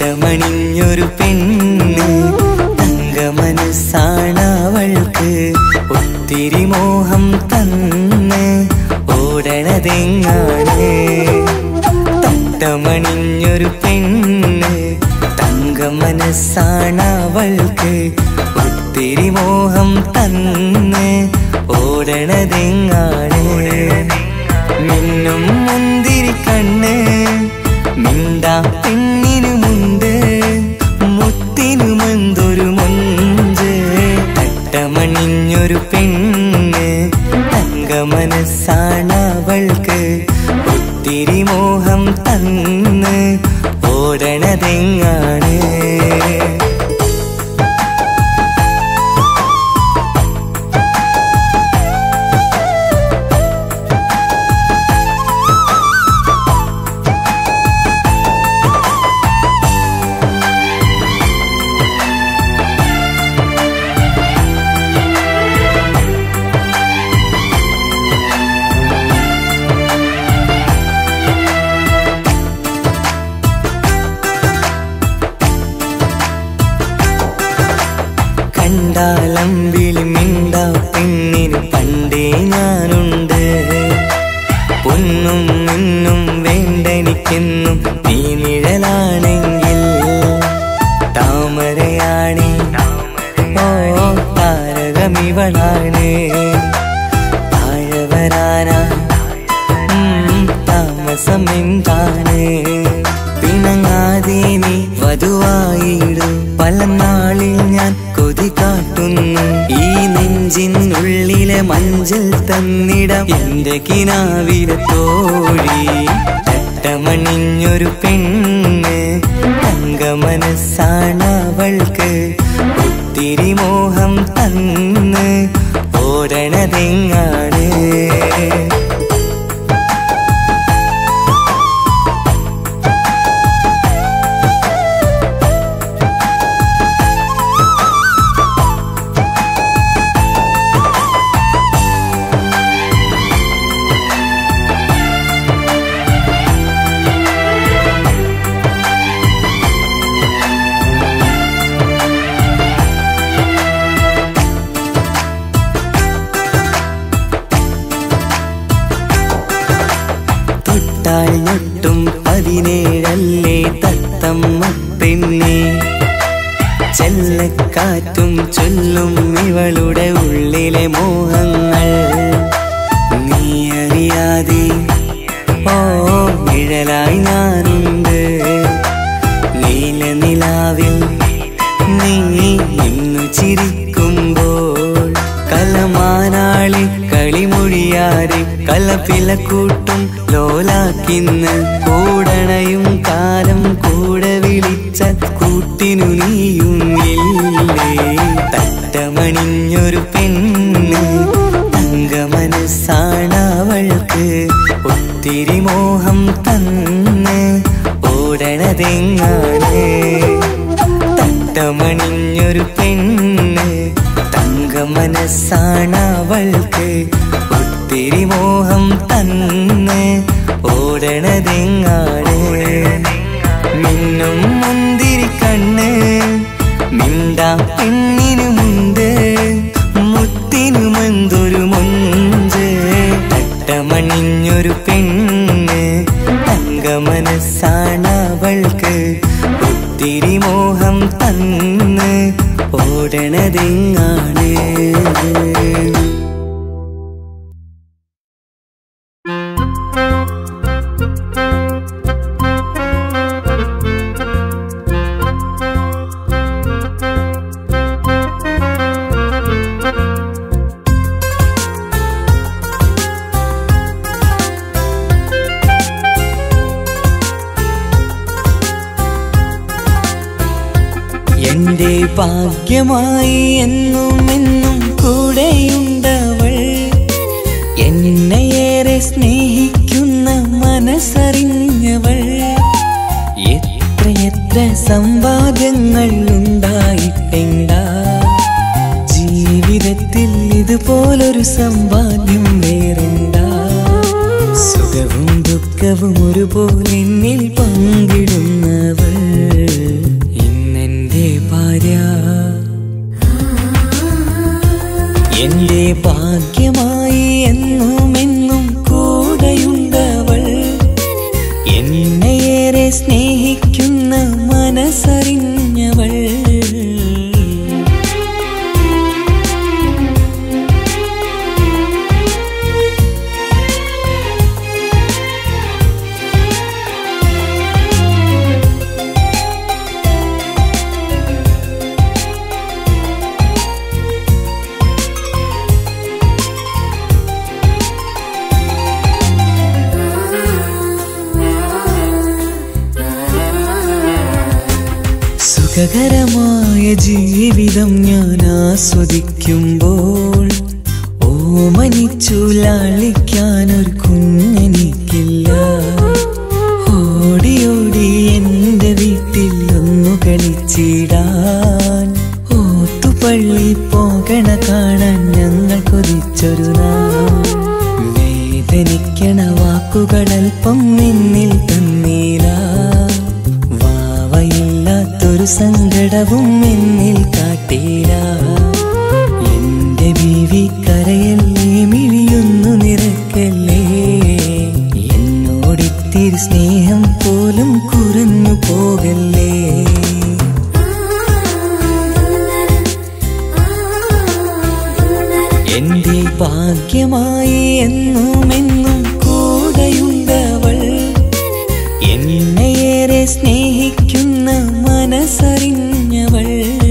തട്ടമണിഞ്ഞൊരു പെണ്ണ് തങ്ക മനസ്സാണവൾക്ക് ഒത്തിരി മോഹം തന്ന് ഓടണതെങ്ങാണ് തട്ടമണിഞ്ഞൊരു പെണ്ണ് തങ്ക മനസ്സാണവൾക്ക് ഒത്തിരി മോഹം തന്ന് ഓടണതെങ്ങാണ് മിന്നും മുന്തിരി കണ്ണ് മിണ്ടാ പെണ്ണിനുമുണ്ട് മുത്തിനുമെന്തൊരു മൊഞ്ച് തട്ടമണിഞ്ഞൊരു പെണ്ണ് തങ്ക മനസ്സാണവൾക്ക് ഒത്തിരി മോഹം തന്ന് ഓടണതെങ്ങാണ് കണ്ടാലമ്പിളി മിണ്ട പെണ്ണിന് പണ്ടേ ഞാനുണ്ട് പൊന്നും മിന്നും വേണ്ടെനിക്കെന്നും നീ നിഴലാണെങ്കിൽ താമരയാണി ഓ താരകമിവളാണ് താഴെ വരാനാ ഉം, താമസം എന്താണ് പിണങ്ങാതെ നീ വധുവായിടു പല നാളിൽ ഞാൻ കൊതി കാട്ടുന്നു ഈ നെഞ്ചിനുള്ളിലെ മഞ്ചൽ തന്നിടം എന്റെ കിനാവിലെ തോഴി തട്ടമണിഞ്ഞൊരു പെണ്ണ് തങ്ക മനസ്സാണവൾക്ക് ഒത്തിരി മോഹം തന്ന് ഓടണതെങ്ങാണ് തൊട്ടാൽ ഞൊട്ടും പതിനേഴല്ലേ തത്തമ്മ പെണ്ണെ ചെല്ലക്കാറ്റും ചൊല്ലും ഇവളുടെ ഉള്ളിലെ മോഹങ്ങൾ നീ അറിയാതെ ഓ നിഴലായി ഞാനുണ്ട് നീല നിലാവിൽ നീ ഇന്നു ചിരിക്കുമ്പോൾ കലമാനാളി കളിമൊഴിയാതെ കലപ്പിലക്കൂട്ടും ലോലാക്കിന്ന് കൂടണയും കാലം കൂടെ വിളിച്ച കൂട്ടിനു നീയും ഇല്ലേ തട്ടമണിഞ്ഞൊരു പെണ്ണ് തങ്ക മനസ്സാണവൾക്ക് ഒത്തിരി മോഹം തന്ന് ഓടണതെങ്ങാണ് തട്ടമണിഞ്ഞൊരു പെണ്ണ് തങ്ക മനസ്സാണവൾക്ക് ഒത്തിരി മോഹം തന്ന് ഓടണതെങ്ങാണ് മിന്നും മുന്തിരി കണ്ണ് മിണ്ടാ പെണ്ണിനുമുണ്ട് മുത്തിനുമെന്തൊരു മൊഞ്ച് തട്ടമണിഞ്ഞൊരു പെണ്ണ് തങ്ക മനസ്സാണവൾക്ക് ഒത്തിരി മോഹം തന്ന് ഓടണതെങ്ങാണ് എന്റെ ഭാഗ്യമായി എന്നും എന്നും കൂടെയുണ്ടവൾ എന്നെയേറെ സ്നേഹിക്കുന്ന മനസ്സറിഞ്ഞവൾ എത്രയെത്ര സമ്പാദ്യങ്ങൾ ഉണ്ടായിട്ടെന്താ ജീവിതത്തിൽ ഇതുപോലൊരു സമ്പാദ്യം വേറെന്താ സുഖവും ദുഃഖ സ്വർഗവും ഒരുപോലെ എന്നിൽ പങ്കിടുന്നവൾ ഇന്നെന്റെ ഭാര്യ എന്റെ ഭാഗ്യമായി എന്നും എന്നും കൂടെയുണ്ടവൾ എന്നെയേറെ സ്നേഹിക്കുന്ന മനസ്സറിഞ്ഞവൾ സുഖകരമായ ജീവിതം ഞാൻ ആസ്വദിക്കുമ്പോൾ ഓമനിച്ചു ലാളിക്കാനൊരു കുഞ്ഞെനിക്കില്ല ഓടി ഓടി എന്റെ വീട്ടിൽ ഒന്നു കളിച്ചിടാൻ ഓത്തുപള്ളി പോകണ കാണാൻ ഞങ്ങൾ കൊതിച്ചൊരു നാൾ വേദനിക്കണ വാക്കുകളൽപ്പം നിന്നിൽ തന്നീല വാവയില്ലാത്തൊരു സങ്കടവും എന്നിൽ കാട്ടീല എന്റെ ബീവി കരയല്ലേ മിഴിയൊന്നു നിറക്കല്ലേ എന്നോടിത്തിരി സ്നേഹം പോലും കുറഞ്ഞു പോകല്ലേ എന്റെ ഭാഗ്യമായി എന്നും എന്നും കൂടെയുണ്ടവൾ എന്നെയേറെ സ്നേഹിക്കുന്ന മനസ്സറിഞ്ഞവൾ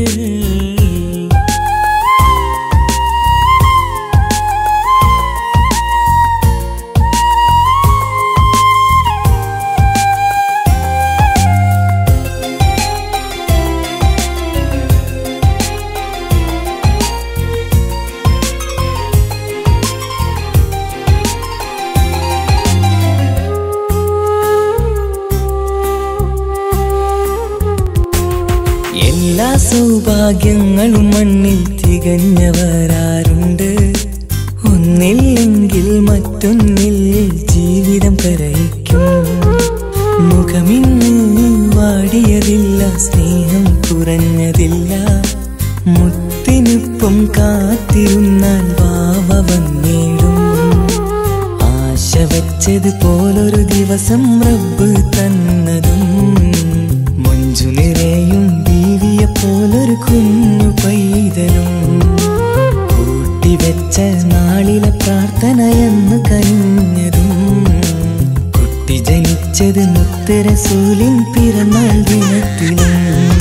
എല്ലാ സൗഭാഗ്യങ്ങളും മണ്ണിൽ തികഞ്ഞവരാരുണ്ട് ഒന്നില്ലെങ്കിൽ മറ്റൊന്നിൽ ജീവിതം കരയിക്കും മുഖമിന്ന് വാടിയതില്ല സ്നേഹം കുറഞ്ഞതില്ല മുത്തിനൊപ്പം കാത്തിരുന്നാൽ വാവ വന്നിടും ആശ വെച്ചത് പോലൊരു ദിവസം റബ്ബ് തന്നതും മഞ്ജു നിറയും ബീവിയെ പോലൊരു കുഞ്ഞു പൈതലും കൂട്ടിവെച്ച നാളിലെ പ്രാർത്ഥനയെന്ന് കഴിഞ്ഞതും കുട്ടി ജനിച്ചത് മുത്തരസൂലിൻ പിറന്നാൾ ദിനത്തിലും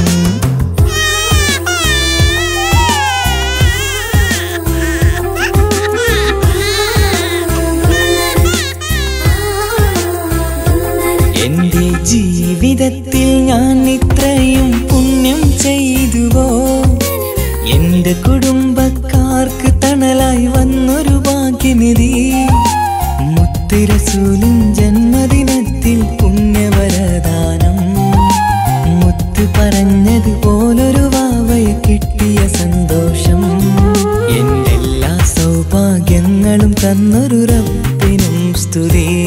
എന്റെ ജീവിതത്തിൽ ഞാൻ ഇത്രയും പുണ്യം ചെയ്തുവോ എന്റെ കുടുംബക്കാർക്ക് തണലായി വന്നൊരു ഭാഗ്യനിധി മുത്തുരസൂലിൻ ജന്മദിനത്തിൽ പുണ്യവരദാനം മുത്ത് പറഞ്ഞത് പോലൊരു വാവയെ കിട്ടിയ സന്തോഷം എന്റെ എല്ലാ സൗഭാഗ്യങ്ങളും തന്നൊരു റബ്ബിനും സ്തുതി